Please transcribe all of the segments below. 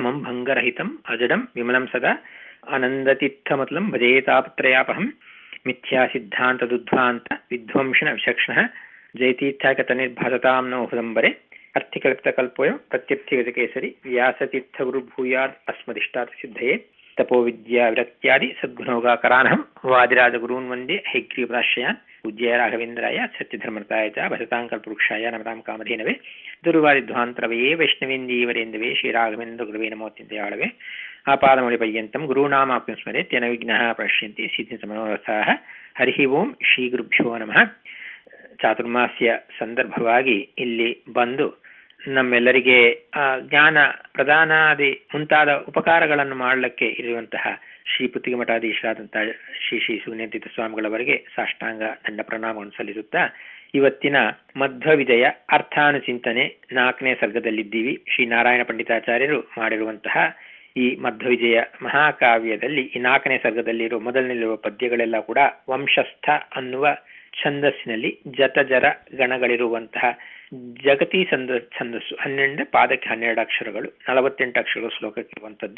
ಅಜಡಮಂ ಭಂಗರಹಿತಂ ಅಜಡಂ ವಿಮಲಂ ಸದಾ ಆನಂದತೀರ್ಥಮತುಲಂ ಭಜೇತಾಪತ್ರಯಾಪಹಂ ಮಿಥ್ಯಾ ಸಿದ್ಧಾಂತದುದ್ಧ್ವಾಂತ ವಿಧ್ವಂಸನ ವಿಚಕ್ಷಣಃ ಜಯತೀರ್ಥಾಗತನಿರ್ಭಾಸತಾಂ ನೋ ಹೃದಂಬರೆ ಅರ್ಥಿಕಲ್ಪಿತಕಲ್ಪೋಯಂ ಪ್ರತ್ಯರ್ಥಿಗಜಕೇಸರಿ ವ್ಯಾಸತೀರ್ಥಗುರುಭೂಯಾದ್ ಅಸ್ಮದಿಷ್ಟಾರ್ಥ ಸಿದ್ಧಯೇ ತಪೋ ವಿದ್ಯಾ ವಿರಕ್ತ್ಯಾದಿ ಸದ್ಗುಣೋಗಾಕರಾನಹಂ ವಾದಿರಾಜಗುರೂನ್ ವಂದೇ ಹೈಗ್ರೀವರಾಶ್ರಯಾನ್ ಪೂಜ್ಯ ರಾಘವೇಂದ್ರಾಯ ಸತ್ಯಧರ್ಮತಾಯ ಚ ಭಜತಾಂಕಲ್ಪವೃಕ್ಷಾಯ ನಮತಾಂ ಕಾಮಧೇನವೇ ದುರ್ವಾದಿಧ್ವಾಂತರವೇ ವೈಷ್ಣವೇಂದೀವರೇಂದವೇ ಶ್ರೀರಾಘವೇಂದ್ರ ಗುರುವೇ ನಮೋತ್ಯಂತಯಾಳವೇ ಆಪಾದಮೌಳಿ ಪರ್ಯಂತಂ ಗುರುನಾಮಾಪ್ಯಂ ಸ್ಮರೆ ತೇನ ವಿಘ್ನಃ ಪಶ್ಯಂತಿ ಸಿದ್ಧಿಸಮನೋರಥಾಃ ಹರಿ ಓಂ ಶ್ರೀ ಗುರುಭ್ಯೋ ನಮಃ ಚಾತುರ್ಮಾಸ್ಯ ಸಂದರ್ಭವಾಗಿ ಇಲ್ಲಿ ಬಂದು ನಮ್ಮೆಲ್ಲರಿಗೆ ಆ ಜ್ಞಾನ ಪ್ರಧಾನಾದಿ ಮುಂತಾದ ಉಪಕಾರಗಳನ್ನು ಮಾಡಲಿಕ್ಕೆ ಇರುವಂತಹ ಶ್ರೀ ಪುತ್ತಿಗೆ ಮಠಾಧೀಶರಾದಂತಹ ಶ್ರೀ ಶ್ರೀ ಸುಗನೇಂದ್ರಿತ ಸ್ವಾಮಿಗಳವರಿಗೆ ಸಾಷ್ಟಾಂಗ ದಂಡ ಪ್ರಣಾಮವನ್ನು ಸಲ್ಲಿಸುತ್ತಾ ಇವತ್ತಿನ ಮಧ್ವ ವಿಜಯ ಅರ್ಥಾನುಚಿಂತನೆ ನಾಲ್ಕನೇ ಸರ್ಗದಲ್ಲಿದ್ದೀವಿ ಶ್ರೀ ನಾರಾಯಣ ಪಂಡಿತಾಚಾರ್ಯರು ಮಾಡಿರುವಂತಹ ಈ ಮಧ್ವ ವಿಜಯ ಮಹಾಕಾವ್ಯದಲ್ಲಿ ಈ ನಾಲ್ಕನೇ ಸರ್ಗದಲ್ಲಿರುವ ಮೊದಲನೆಲ್ಲಿರುವ ಪದ್ಯಗಳೆಲ್ಲ ಕೂಡ ವಂಶಸ್ಥ ಅನ್ನುವ ಛಂದಸ್ಸಿನಲ್ಲಿ ಜತಜರ ಗಣಗಳಿರುವಂತಹ ಜಗತಿ ಛಂದ ಛಂದಸ್ಸು ಹನ್ನೆರಡು ಪಾದಕ್ಕೆ ಹನ್ನೆರಡು ಅಕ್ಷರಗಳು ನಲವತ್ತೆಂಟು ಅಕ್ಷರಗಳು ಶ್ಲೋಕಕ್ಕೆ ಇರುವಂಥದ್ದು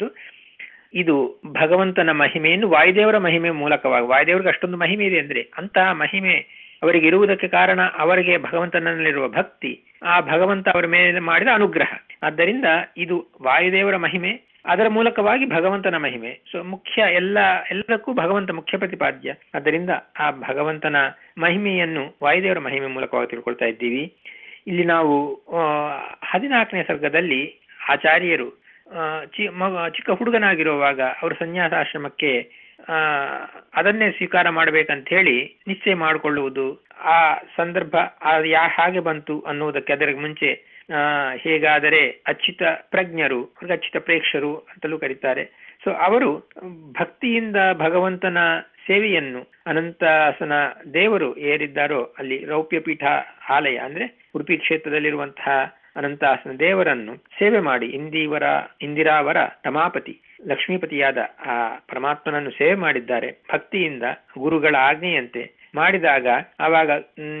ಇದು ಭಗವಂತನ ಮಹಿಮೆಯನ್ನು ವಾಯುದೇವರ ಮಹಿಮೆ ಮೂಲಕವಾಗಿ ವಾಯುದೇವರಿಗೆ ಅಷ್ಟೊಂದು ಮಹಿಮೆ ಇದೆ ಅಂದ್ರೆ ಅಂತಹ ಮಹಿಮೆ ಅವರಿಗೆ ಇರುವುದಕ್ಕೆ ಕಾರಣ ಅವರಿಗೆ ಭಗವಂತನಲ್ಲಿರುವ ಭಕ್ತಿ ಆ ಭಗವಂತ ಅವರ ಮೇಲೆ ಮಾಡಿದ ಅನುಗ್ರಹ ಆದ್ದರಿಂದ ಇದು ವಾಯುದೇವರ ಮಹಿಮೆ ಅದರ ಮೂಲಕವಾಗಿ ಭಗವಂತನ ಮಹಿಮೆ ಸೊ ಮುಖ್ಯ ಎಲ್ಲ ಎಲ್ಲದಕ್ಕೂ ಭಗವಂತ ಮುಖ್ಯ ಪ್ರತಿಪಾದ್ಯ ಆದ್ದರಿಂದ ಆ ಭಗವಂತನ ಮಹಿಮೆಯನ್ನು ವಾಯುದೇವರ ಮಹಿಮೆ ಮೂಲಕವಾಗಿ ತಿಳ್ಕೊಳ್ತಾ ಇದ್ದೀವಿ ಇಲ್ಲಿ ನಾವು ಹದಿನಾಲ್ಕನೇ ಸರ್ಗದಲ್ಲಿ ಆಚಾರ್ಯರು ಚಿ ಮಗ ಚಿಕ್ಕ ಹುಡುಗನಾಗಿರುವಾಗ ಅವರು ಸನ್ಯಾಸಾಶ್ರಮಕ್ಕೆ ಆ ಅದನ್ನೇ ಸ್ವೀಕಾರ ಮಾಡ್ಬೇಕಂತ ಹೇಳಿ ನಿಶ್ಚಯ ಮಾಡಿಕೊಳ್ಳುವುದು ಆ ಸಂದರ್ಭ ಯಾ ಹಾಗೆ ಬಂತು ಅನ್ನುವುದಕ್ಕೆ ಅದರ ಮುಂಚೆ ಆ ಹೇಗಾದರೆ ಅಚ್ಯುತ ಪ್ರಜ್ಞರು ಅಚ್ಯುತ ಪ್ರೇಕ್ಷರು ಅಂತಲೂ ಕರೀತಾರೆ ಸೊ ಅವರು ಭಕ್ತಿಯಿಂದ ಭಗವಂತನ ಸೇವೆಯನ್ನು ಅನಂತಾಸನ ದೇವರು ಏರಿದ್ದಾರೋ ಅಲ್ಲಿ ರೌಪ್ಯ ಪೀಠ ಆಲಯ ಅಂದ್ರೆ ಉಡುಪಿ ಕ್ಷೇತ್ರದಲ್ಲಿರುವಂತಹ ಅನಂತಾಸನ ದೇವರನ್ನು ಸೇವೆ ಮಾಡಿ ಇಂದಿವರ ಇಂದಿರಾವರ ರಮಾಪತಿ ಲಕ್ಷ್ಮೀಪತಿಯಾದ ಆ ಪರಮಾತ್ಮನನ್ನು ಸೇವೆ ಮಾಡಿದ್ದಾರೆ ಭಕ್ತಿಯಿಂದ ಗುರುಗಳ ಆಜ್ಞೆಯಂತೆ ಮಾಡಿದಾಗ ಆವಾಗ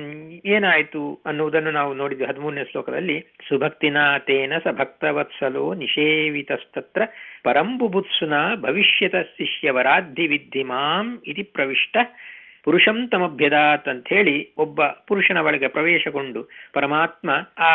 ಏನಾಯ್ತು ಅನ್ನುವುದನ್ನು ನಾವು ನೋಡಿದ್ವಿ ಹದಿಮೂರನೇ ಶ್ಲೋಕದಲ್ಲಿ ಸುಭಕ್ತಿನ ತೇನ ಸ ಭಕ್ತವತ್ಸಲೋ ನಿಷೇವಿತಸ್ತತ್ರ ಪರಂಬುಬುತ್ಸುನ ಭವಿಷ್ಯತ ಶಿಷ್ಯವರಾಧಿ ವಿದ್ಧಿ ಮಾಂ ಇತಿ ಪ್ರವಿಷ್ಟ ಪುರುಷಂ ತಮಭ್ಯದಾತ್ ಅಂತ ಹೇಳಿ ಒಬ್ಬ ಪುರುಷನ ಒಳಗೆ ಪ್ರವೇಶಗೊಂಡು ಪರಮಾತ್ಮ ಆ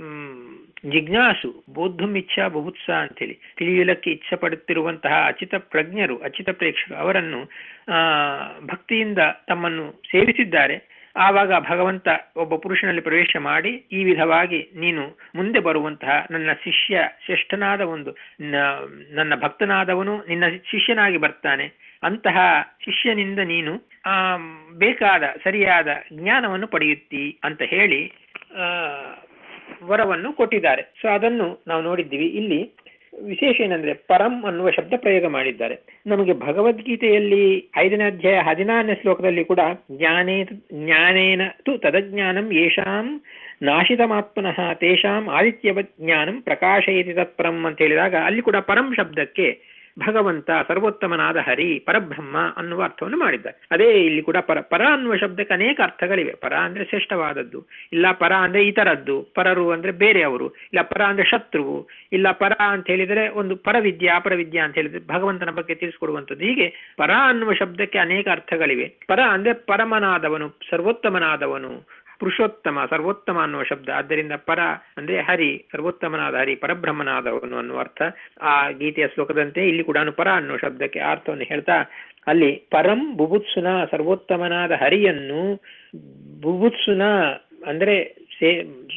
ಜಿಜ್ಞಾಸು ಬೋಧುಂ ಇಚ್ಛಾ ಬುಭುತ್ಸ ಅಂತೇಳಿ ತಿಳಿಯಲಕ್ಕೆ ಇಚ್ಛೆ ಪಡುತ್ತಿರುವಂತಹ ಅಚಿತ ಪ್ರಜ್ಞರು ಅಚಿತ ಪ್ರೇಕ್ಷರು ಅವರನ್ನು ಆ ಭಕ್ತಿಯಿಂದ ತಮ್ಮನ್ನು ಸೇವಿಸಿದ್ದಾರೆ ಆವಾಗ ಭಗವಂತ ಒಬ್ಬ ಪುರುಷನಲ್ಲಿ ಪ್ರವೇಶ ಮಾಡಿ ಈ ವಿಧವಾಗಿ ನೀನು ಮುಂದೆ ಬರುವಂತಹ ನನ್ನ ಶಿಷ್ಯ ಶ್ರೇಷ್ಠನಾದ ಒಂದು ನನ್ನ ಭಕ್ತನಾದವನು ನಿನ್ನ ಶಿಷ್ಯನಾಗಿ ಬರ್ತಾನೆ ಅಂತಹ ಶಿಷ್ಯನಿಂದ ನೀನು ಆ ಬೇಕಾದ ಸರಿಯಾದ ಜ್ಞಾನವನ್ನು ಪಡೆಯುತ್ತಿ ಅಂತ ಹೇಳಿ ಆ ವರವನ್ನು ಕೊಟ್ಟಿದ್ದಾರೆ ಸೊ ಅದನ್ನು ನಾವು ನೋಡಿದ್ದೀವಿ ಇಲ್ಲಿ ವಿಶೇಷ ಏನಂದ್ರೆ ಪರಂ ಅನ್ನುವ ಶಬ್ದ ಪ್ರಯೋಗ ಮಾಡಿದ್ದಾರೆ ನಮಗೆ ಭಗವದ್ಗೀತೆಯಲ್ಲಿ ಐದನೇ ಅಧ್ಯಾಯ ಹದಿನಾರನೇ ಶ್ಲೋಕದಲ್ಲಿ ಕೂಡ ಜ್ಞಾನೇ ಜ್ಞಾನೇನ ತು ತದಜ್ಞಾನಂ ಯೇಷಾಂ ನಾಶಿತಮಾತ್ಮನಃ ತೇಷಾಂ ಆದಿತ್ಯವ ಜ್ಞಾನಂ ಪ್ರಕಾಶಯತಿ ತತ್ಪರಂ ಅಂತ ಹೇಳಿದಾಗ ಅಲ್ಲಿ ಕೂಡ ಪರಂ ಶಬ್ದಕ್ಕೆ ಭಗವಂತ ಸರ್ವೋತ್ತಮನಾದ ಹರಿ ಪರಬ್ರಹ್ಮ ಅನ್ನುವ ಅರ್ಥವನ್ನು ಮಾಡಿದ್ದಾರೆ ಅದೇ ಇಲ್ಲಿ ಕೂಡ ಪರ ಪರ ಅನ್ನುವ ಶಬ್ದಕ್ಕೆ ಅನೇಕ ಅರ್ಥಗಳಿವೆ ಪರ ಅಂದ್ರೆ ಶ್ರೇಷ್ಠವಾದದ್ದು ಇಲ್ಲ ಪರ ಅಂದ್ರೆ ಇತರದ್ದು ಪರರು ಅಂದ್ರೆ ಬೇರೆಯವರು ಇಲ್ಲ ಪರ ಅಂದ್ರೆ ಶತ್ರುವು ಇಲ್ಲ ಪರ ಅಂತ ಹೇಳಿದರೆ ಒಂದು ಪರವಿದ್ಯೆ ಅಪರವಿದ್ಯೆ ಅಂತ ಹೇಳಿದ್ರೆ ಭಗವಂತನ ಬಗ್ಗೆ ತಿಳಿಸ್ಕೊಡುವಂಥದ್ದು ಹೀಗೆ ಪರ ಅನ್ನುವ ಶಬ್ದಕ್ಕೆ ಅನೇಕ ಅರ್ಥಗಳಿವೆ ಪರ ಅಂದ್ರೆ ಪರಮನಾದವನು ಸರ್ವೋತ್ತಮನಾದವನು ಪುರುಷೋತ್ತಮ ಸರ್ವೋತ್ತಮ ಅನ್ನುವ ಶಬ್ದ ಆದ್ದರಿಂದ ಪರ ಅಂದ್ರೆ ಹರಿ ಸರ್ವೋತ್ತಮನಾದ ಹರಿ ಪರಬ್ರಹ್ಮನಾದವನು ಅನ್ನುವ ಅರ್ಥ ಆ ಗೀತೆಯ ಶ್ಲೋಕದಂತೆ ಇಲ್ಲಿ ಕೂಡ ಪರ ಅನ್ನುವ ಶಬ್ದಕ್ಕೆ ಅರ್ಥವನ್ನು ಹೇಳ್ತಾ ಅಲ್ಲಿ ಪರಂ ಬುಭುತ್ಸುನ ಸರ್ವೋತ್ತಮನಾದ ಹರಿಯನ್ನು ಬುಭುತ್ಸುನ ಅಂದ್ರೆ ಸೇ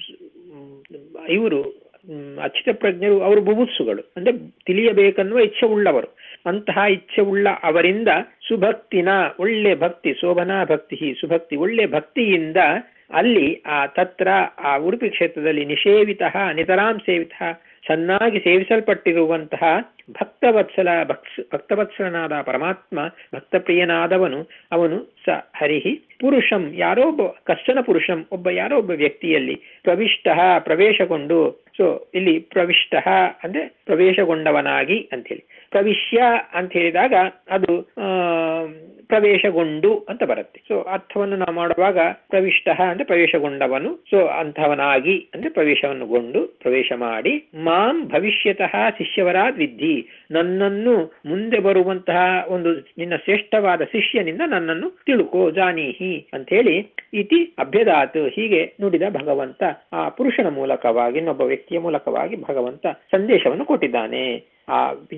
ಇವರು ಅಚ್ಯುತ ಪ್ರಜ್ಞರು ಅವರು ಬುಭುತ್ಸುಗಳು ಅಂದ್ರೆ ತಿಳಿಯಬೇಕನ್ನುವ ಇಚ್ಛೆ ಉಳ್ಳವರು ಅಂತಹ ಇಚ್ಛೆ ಉಳ್ಳ ಅವರಿಂದ ಸುಭಕ್ತಿನ ಒಳ್ಳೆ ಭಕ್ತಿ ಶೋಭನಾ ಭಕ್ತಿ ಸುಭಕ್ತಿ ಒಳ್ಳೆ ಭಕ್ತಿಯಿಂದ ಅಲ್ಲಿ ಆ ತತ್ರ ಆ ಉಡುಪಿ ಕ್ಷೇತ್ರದಲ್ಲಿ ನಿಷೇವಿತ ನಿತರಾಂ ಸೇವಿತ ಚೆನ್ನಾಗಿ ಸೇವಿಸಲ್ಪಟ್ಟಿರುವಂತಹ ಭಕ್ತವತ್ಸಲ ಭಕ್ಸ್ ಭಕ್ತವತ್ಸಲನಾದ ಪರಮಾತ್ಮ ಭಕ್ತಪ್ರಿಯನಾದವನು ಅವನು ಸ ಹರಿಹಿ ಪುರುಷಂ ಯಾರೋ ಒಬ್ಬ ಕಶ್ಚನ ಪುರುಷಂ ಒಬ್ಬ ಯಾರೋ ಒಬ್ಬ ವ್ಯಕ್ತಿಯಲ್ಲಿ ಪ್ರವಿಷ್ಟ ಪ್ರವೇಶಗೊಂಡು ಸೊ ಸೊ ಇಲ್ಲಿ ಪ್ರವಿಷ್ಟ ಅಂದ್ರೆ ಪ್ರವೇಶಗೊಂಡವನಾಗಿ ಅಂತ ಹೇಳಿ ಪ್ರವಿಶ್ಯ ಅಂತ ಹೇಳಿದಾಗ ಅದು ಆ, ಪ್ರವೇಶಗೊಂಡು ಅಂತ ಬರುತ್ತೆ ಸೊ ಅರ್ಥವನ್ನು ನಾವು ಮಾಡುವಾಗ ಪ್ರವಿಷ್ಟ ಅಂದ್ರೆ ಪ್ರವೇಶಗೊಂಡವನು ಸೊ ಅಂಥವನಾಗಿ ಅಂದ್ರೆ ಪ್ರವೇಶವನ್ನು ಗೊಂಡು ಪ್ರವೇಶ ಮಾಡಿ ಮಾಂ ಭವಿಷ್ಯತಃ ಶಿಷ್ಯವರಾದ್ ವಿದ್ಧಿ ನನ್ನನ್ನು ಮುಂದೆ ಬರುವಂತಹ ಒಂದು ನಿನ್ನ ಶ್ರೇಷ್ಠವಾದ ಶಿಷ್ಯನಿಂದ ನನ್ನನ್ನು ತಿಳುಕೋ ಜಾನೀಹಿ ಅಂತ ಹೇಳಿ ಇತಿ ಅಭ್ಯದಾತ್ ಹೀಗೆ ನುಡಿದ ಭಗವಂತ ಆ ಪುರುಷನ ಮೂಲಕವಾಗಿ ಇನ್ನೊಬ್ಬ ವ್ಯಕ್ತಿಯ ಮೂಲಕವಾಗಿ ಭಗವಂತ ಸಂದೇಶವನ್ನು ಕೊಟ್ಟಿದ್ದಾನೆ ಆ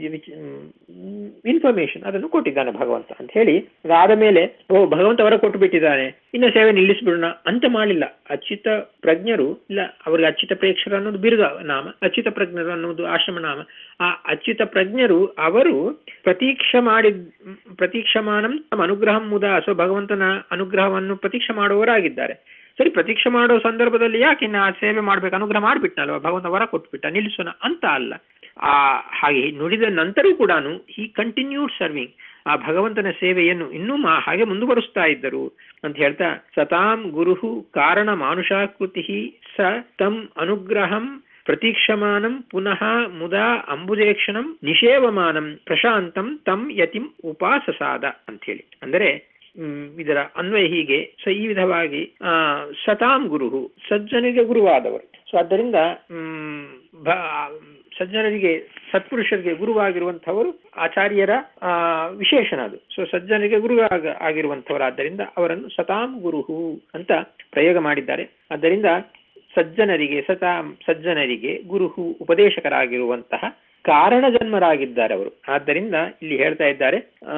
ಇನ್ಫಾರ್ಮೇಶನ್ ಅದನ್ನು ಕೊಟ್ಟಿದ್ದಾನೆ ಭಗವಂತ ಅಂತ ಹೇಳಿ ಅದಾದ ಮೇಲೆ ಓ ಭಗವಂತ ಅವರ ಕೊಟ್ಟು ಬಿಟ್ಟಿದ್ದಾನೆ ಇನ್ನು ಸೇವೆ ನಿಲ್ಲಿಸ್ಬಿಡೋಣ ಅಂತ ಮಾಡಿಲ್ಲ ಅಚ್ಯುತ ಪ್ರಜ್ಞರು ಇಲ್ಲ ಅವರಿಗೆ ಅಚ್ಯುತ ಪ್ರೇಕ್ಷರು ಅನ್ನೋದು ಬಿರುದ ನಾಮ ಅಚ್ಯುತ ಪ್ರಜ್ಞರು ಅನ್ನೋದು ಆಶ್ರಮ ನಾಮ ಆ ಅಚ್ಯುತ ಪ್ರಜ್ಞರು ಅವರು ಪ್ರತೀಕ್ಷ ಮಾಡಿದ್ ಪ್ರತೀಕ್ಷಮಾನಂ ತಮ್ಮ ಅನುಗ್ರಹಂ ಮುದ ಸೊ ಭಗವಂತನ ಅನುಗ್ರಹವನ್ನು ಪ್ರತೀಕ್ಷೆ ಮಾಡುವವರಾಗಿದ್ದಾರೆ ಸರಿ ಪ್ರತೀಕ್ಷೆ ಮಾಡೋ ಸಂದರ್ಭದಲ್ಲಿ ಯಾಕೆ ಇನ್ನು ಆ ಸೇವೆ ಮಾಡ್ಬೇಕು ಅನುಗ್ರಹ ಮಾಡ್ಬಿಟ್ನಲ್ವ ಭಗವಂತ ವರ ಕೊಟ್ಬಿಟ್ಟ ನಿಲ್ಲಿಸೋಣ ಅಂತ ಅಲ್ಲ ಆ ಹಾಗೆ ನುಡಿದ ನಂತರ ಕೂಡ ಈ ಕಂಟಿನ್ಯೂಡ್ ಸರ್ವಿಂಗ್ ಆ ಭಗವಂತನ ಸೇವೆಯನ್ನು ಇನ್ನೂ ಮಾ ಹಾಗೆ ಮುಂದುವರಿಸ್ತಾ ಇದ್ದರು ಅಂತ ಹೇಳ್ತಾ ಸತಾಂ ಗುರುಹು ಕಾರಣ ಮಾನುಷಾಕೃತಿ ಸ ತಂ ಅನುಗ್ರಹಂ ಪ್ರತೀಕ್ಷಮಾನಂ ಪುನಃ ಮುದಾ ಅಂಬುಜೇಕ್ಷಣಂ ನಿಷೇವಮಾನಂ ಪ್ರಶಾಂತಂ ತಂ ಯತಿಂ ಉಪಾಸಸಾದ ಅಂಥೇಳಿ ಅಂದರೆ ಹ್ಮ್, ಇದರ ಅನ್ವಯ ಹೀಗೆ ಸೊ ಈ ವಿಧವಾಗಿ ಆ ಸತಾಂ ಗುರುಹು ಸಜ್ಜನಿಗೆ ಗುರುವಾದವರು ಸೊ ಆದ್ದರಿಂದ ಹ್ಮ್, ಭ- ಸಜ್ಜನರಿಗೆ ಸತ್ಪುರುಷರಿಗೆ ಗುರುವಾಗಿರುವಂಥವರು ಆಚಾರ್ಯರ ಆ ವಿಶೇಷಣ ಅದು ಸೊ ಸಜ್ಜನಿಗೆ ಗುರು ಆಗ ಆಗಿರುವಂಥವರಾದ್ದರಿಂದ ಅವರನ್ನು ಸತಾಂ ಗುರುಹು ಅಂತ ಪ್ರಯೋಗ ಮಾಡಿದ್ದಾರೆ ಆದ್ದರಿಂದ ಸಜ್ಜನರಿಗೆ ಸತಾಂ ಸಜ್ಜನರಿಗೆ ಗುರುಹು ಉಪದೇಶಕರಾಗಿರುವಂತಹ ಕಾರಣ ಜನ್ಮರಾಗಿದ್ದಾರೆ ಅವರು ಆದ್ದರಿಂದ ಇಲ್ಲಿ ಹೇಳ್ತಾ ಇದ್ದಾರೆ ಆ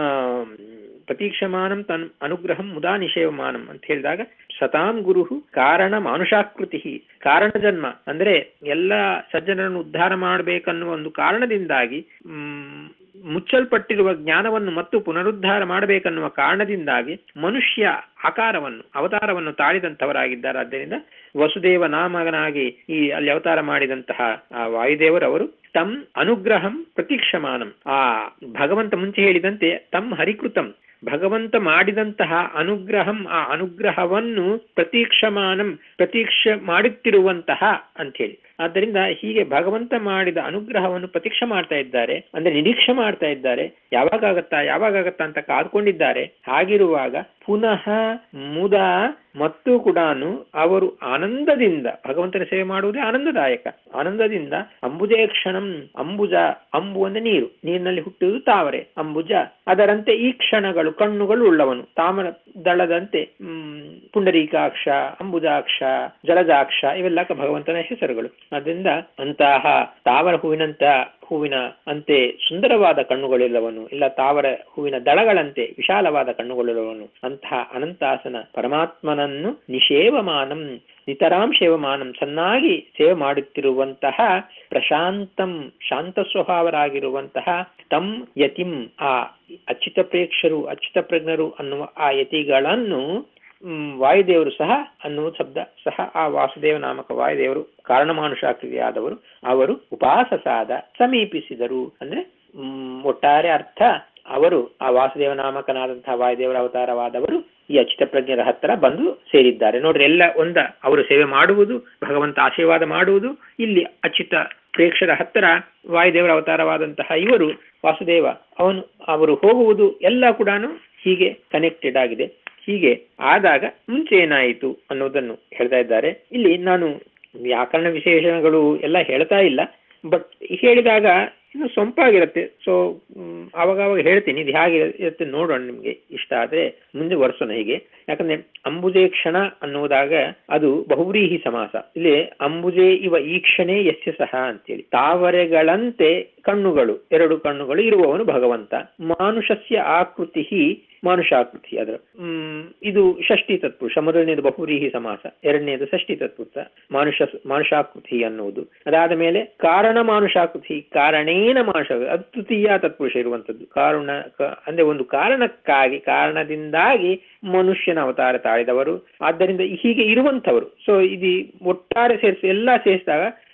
ಪ್ರತೀಕ್ಷಮಾನಂ ತನ್ ಅನುಗ್ರಹಂ ಮುದಾ ನಿಷೇವಮಾನಂ ಅಂತ ಹೇಳಿದಾಗ ಸತಾಂ ಗುರುಹು ಕಾರಣ ಮಾನುಷಾಕೃತಿ ಕಾರಣ ಜನ್ಮ ಅಂದ್ರೆ ಎಲ್ಲ ಸಜ್ಜನರನ್ನು ಉದ್ಧಾರ ಮಾಡಬೇಕನ್ನುವ ಒಂದು ಕಾರಣದಿಂದಾಗಿ ಮ್, ಮುಚ್ಚಲ್ಪಟ್ಟಿರುವ ಜ್ಞಾನವನ್ನು ಮತ್ತು ಪುನರುದ್ಧಾರ ಮಾಡಬೇಕನ್ನುವ ಕಾರಣದಿಂದಾಗಿ ಮನುಷ್ಯ ಆಕಾರವನ್ನು ಅವತಾರವನ್ನು ತಾಳಿದಂಥವರಾಗಿದ್ದಾರೆ ಆದ್ದರಿಂದ ವಸುದೇವ ನಾಮಗನಾಗಿ ಈ ಅಲ್ಲಿ ಅವತಾರ ಮಾಡಿದಂತಹ ಆ ವಾಯುದೇವರವರು ತಮ್ ಅನುಗ್ರಹಂ ಪ್ರತೀಕ್ಷಮಾನಂ ಆ ಭಗವಂತ ಮುಂಚೆ ಹೇಳಿದಂತೆ ತಮ್ ಹರಿಕೃತಂ ಭಗವಂತ ಮಾಡಿದಂತಹ ಅನುಗ್ರಹಂ ಆ ಅನುಗ್ರಹವನ್ನು ಪ್ರತೀಕ್ಷಮಾನಂ ಪ್ರತೀಕ್ಷೆ ಮಾಡುತ್ತಿರುವಂತಹ ಅಂಥೇಳಿ ಆದ್ದರಿಂದ ಹೀಗೆ ಭಗವಂತ ಮಾಡಿದ ಅನುಗ್ರಹವನ್ನು ಪ್ರತೀಕ್ಷೆ ಮಾಡ್ತಾ ಇದ್ದಾರೆ ಅಂದ್ರೆ ನಿರೀಕ್ಷೆ ಮಾಡ್ತಾ ಇದ್ದಾರೆ ಯಾವಾಗತ್ತಾ ಯಾವಾಗತ್ತಾ ಅಂತ ಕಾದ್ಕೊಂಡಿದ್ದಾರೆ ಹಾಗಿರುವಾಗ ಪುನಃ ಮುದ ಮತ್ತು ಕೂಡ ಅವರು ಆನಂದದಿಂದ ಭಗವಂತನ ಸೇವೆ ಮಾಡುವುದೇ ಆನಂದದಾಯಕ ಆನಂದದಿಂದ ಅಂಬುಜೇ ಕ್ಷಣಂ ಅಂಬುಜ ಅಂಬು ಅಂದ್ರೆ ನೀರು ನೀರಿನಲ್ಲಿ ಹುಟ್ಟುವುದು ತಾವರೆ ಅಂಬುಜ ಅದರಂತೆ ಈ ಕ್ಷಣಗಳು ಕಣ್ಣುಗಳು ಉಳ್ಳವನು ತಾಮರ ದಳದಂತೆ ಹ್ಮ್ ಪುಂಡರೀಕಾಕ್ಷ ಅಂಬುಜಾಕ್ಷ ಜಲಜಾಕ್ಷ ಇವೆಲ್ಲ ಭಗವಂತನ ಹೆಸರುಗಳು ಅದರಿಂದ ಅಂತಹ ತಾವರ ಹೂವಿನಂತ ಹೂವಿನ ಅಂತೆ ಸುಂದರವಾದ ಕಣ್ಣುಗಳಿಲ್ಲವನು ಇಲ್ಲ ತಾವರ ಹೂವಿನ ದಳಗಳಂತೆ ವಿಶಾಲವಾದ ಕಣ್ಣುಗಳಿರುವವನು ಅಂತಹ ಅನಂತಾಸನ ಪರಮಾತ್ಮನನ್ನು ನಿಷೇವಮಾನಂ ನಿತರಾಂ ಸೇವಮಾನಂ ಚೆನ್ನಾಗಿ ಸೇವೆ ಮಾಡುತ್ತಿರುವಂತಹ ಪ್ರಶಾಂತಂ ಶಾಂತ ಸ್ವಭಾವರಾಗಿರುವಂತಹ ತಂ ಯತಿಂ ಆ ಅಚ್ಯುತ ಪ್ರೇಕ್ಷರು ಅಚ್ಯುತ ಪ್ರಜ್ಞರು ಅನ್ನುವ ಆ ಯತಿಗಳನ್ನು ಮ್, ವಾಯುದೇವರು ಸಹ ಅನ್ನುವ ಶಬ್ದ ಸಹ ಆ ವಾಸುದೇವ ನಾಮಕ ವಾಯುದೇವರು ಕಾರಣಮಾನುಷಾಕೃತಿಯಾದವರು ಅವರು ಉಪಾಸಸಾದ ಸಮೀಪಿಸಿದರು ಅಂದ್ರೆ ಮ್, ಒಟ್ಟಾರೆ ಅರ್ಥ ಅವರು ಆ ವಾಸುದೇವ ನಾಮಕನಾದಂತಹ ವಾಯುದೇವರ ಅವತಾರವಾದವರು ಈ ಅಚ್ಯುತ ಪ್ರಜ್ಞರ ಹತ್ತಿರ ಬಂದು ಸೇರಿದ್ದಾರೆ ನೋಡ್ರಿ ಎಲ್ಲ ಒಂದ ಅವರು ಸೇವೆ ಮಾಡುವುದು ಭಗವಂತ ಆಶೀರ್ವಾದ ಮಾಡುವುದು ಇಲ್ಲಿ ಅಚ್ಯುತ ಪ್ರೇಕ್ಷರ ಹತ್ತಿರ ವಾಯುದೇವರ ಅವತಾರವಾದಂತಹ ಇವರು ವಾಸುದೇವ ಅವನು ಅವರು ಹೋಗುವುದು ಎಲ್ಲ ಕೂಡ ಹೀಗೆ ಕನೆಕ್ಟೆಡ್ ಆಗಿದೆ ಹೀಗೆ ಆದಾಗ ಮುಂಚೆ ಏನಾಯಿತು ಅನ್ನೋದನ್ನು ಹೇಳ್ತಾ ಇದ್ದಾರೆ ಇಲ್ಲಿ ನಾನು ವ್ಯಾಕರಣ ವಿಶೇಷಣಗಳು ಎಲ್ಲ ಹೇಳ್ತಾ ಇಲ್ಲ ಬಟ್ ಹೇಳಿದಾಗ ಇನ್ನು ಸೊಂಪಾಗಿರುತ್ತೆ ಸೊ ಆವಾಗ ಅವಾಗ ಹೇಳ್ತೀನಿ ಇದು ಹೇಗೆ ಇರುತ್ತೆ ನೋಡೋಣ ನಿಮ್ಗೆ ಇಷ್ಟ ಆದ್ರೆ ಮುಂದೆ ವರ್ಷೋಣ ಹೀಗೆ ಯಾಕಂದ್ರೆ ಅಂಬುಜೆ ಕ್ಷಣ ಅನ್ನುವುದಾಗ ಅದು ಬಹುವ್ರೀಹಿ ಸಮಾಸ ಇಲ್ಲಿ ಅಂಬುಜೆ ಇವ ಈಕ್ಷಣೆ ಯಸ್ಯ ಸಹ ಅಂತೇಳಿ ತಾವರೆಗಳಂತೆ ಕಣ್ಣುಗಳು ಎರಡು ಕಣ್ಣುಗಳು ಇರುವವನು ಭಗವಂತ ಮಾನುಷಸ್ಯ ಆಕೃತಿ ಮಾನುಷಾಕೃತಿ ಅದರ ಹ್ಮ್ ಇದು ಷಷ್ಠಿ ತತ್ಪುರುಷ ಮೊದಲನೇದು ಬಹುವ್ರೀಹಿ ಸಮಾಸ ಎರಡನೇದು ಷಷ್ಠಿ ತತ್ಪುರುಷ ಮಾನುಷ ಮಾನುಷಾಕೃತಿ ಅನ್ನುವುದು ಅದಾದ ಮೇಲೆ ಕಾರಣ ಮಾನುಷಾಕೃತಿ ಕಾರಣೇನ ಮಾನುಷ ಅದು ತೃತೀಯ ತತ್ಪುರುಷ ಇರುವಂತದ್ದು ಕಾರಣ ಕ- ಅಂದ್ರೆ ಒಂದು ಕಾರಣಕ್ಕಾಗಿ ಕಾರಣದಿಂದಾಗಿ ಮನುಷ್ಯನ ಅವತಾರ ತಾಳಿದವರು ಆದ್ದರಿಂದ ಹೀಗೆ ಇರುವಂತವರು ಸೊ ಇದು ಒಟ್ಟಾರೆ ಸೇರಿಸಿ ಎಲ್ಲ ಸೇರಿಸಿದಾಗ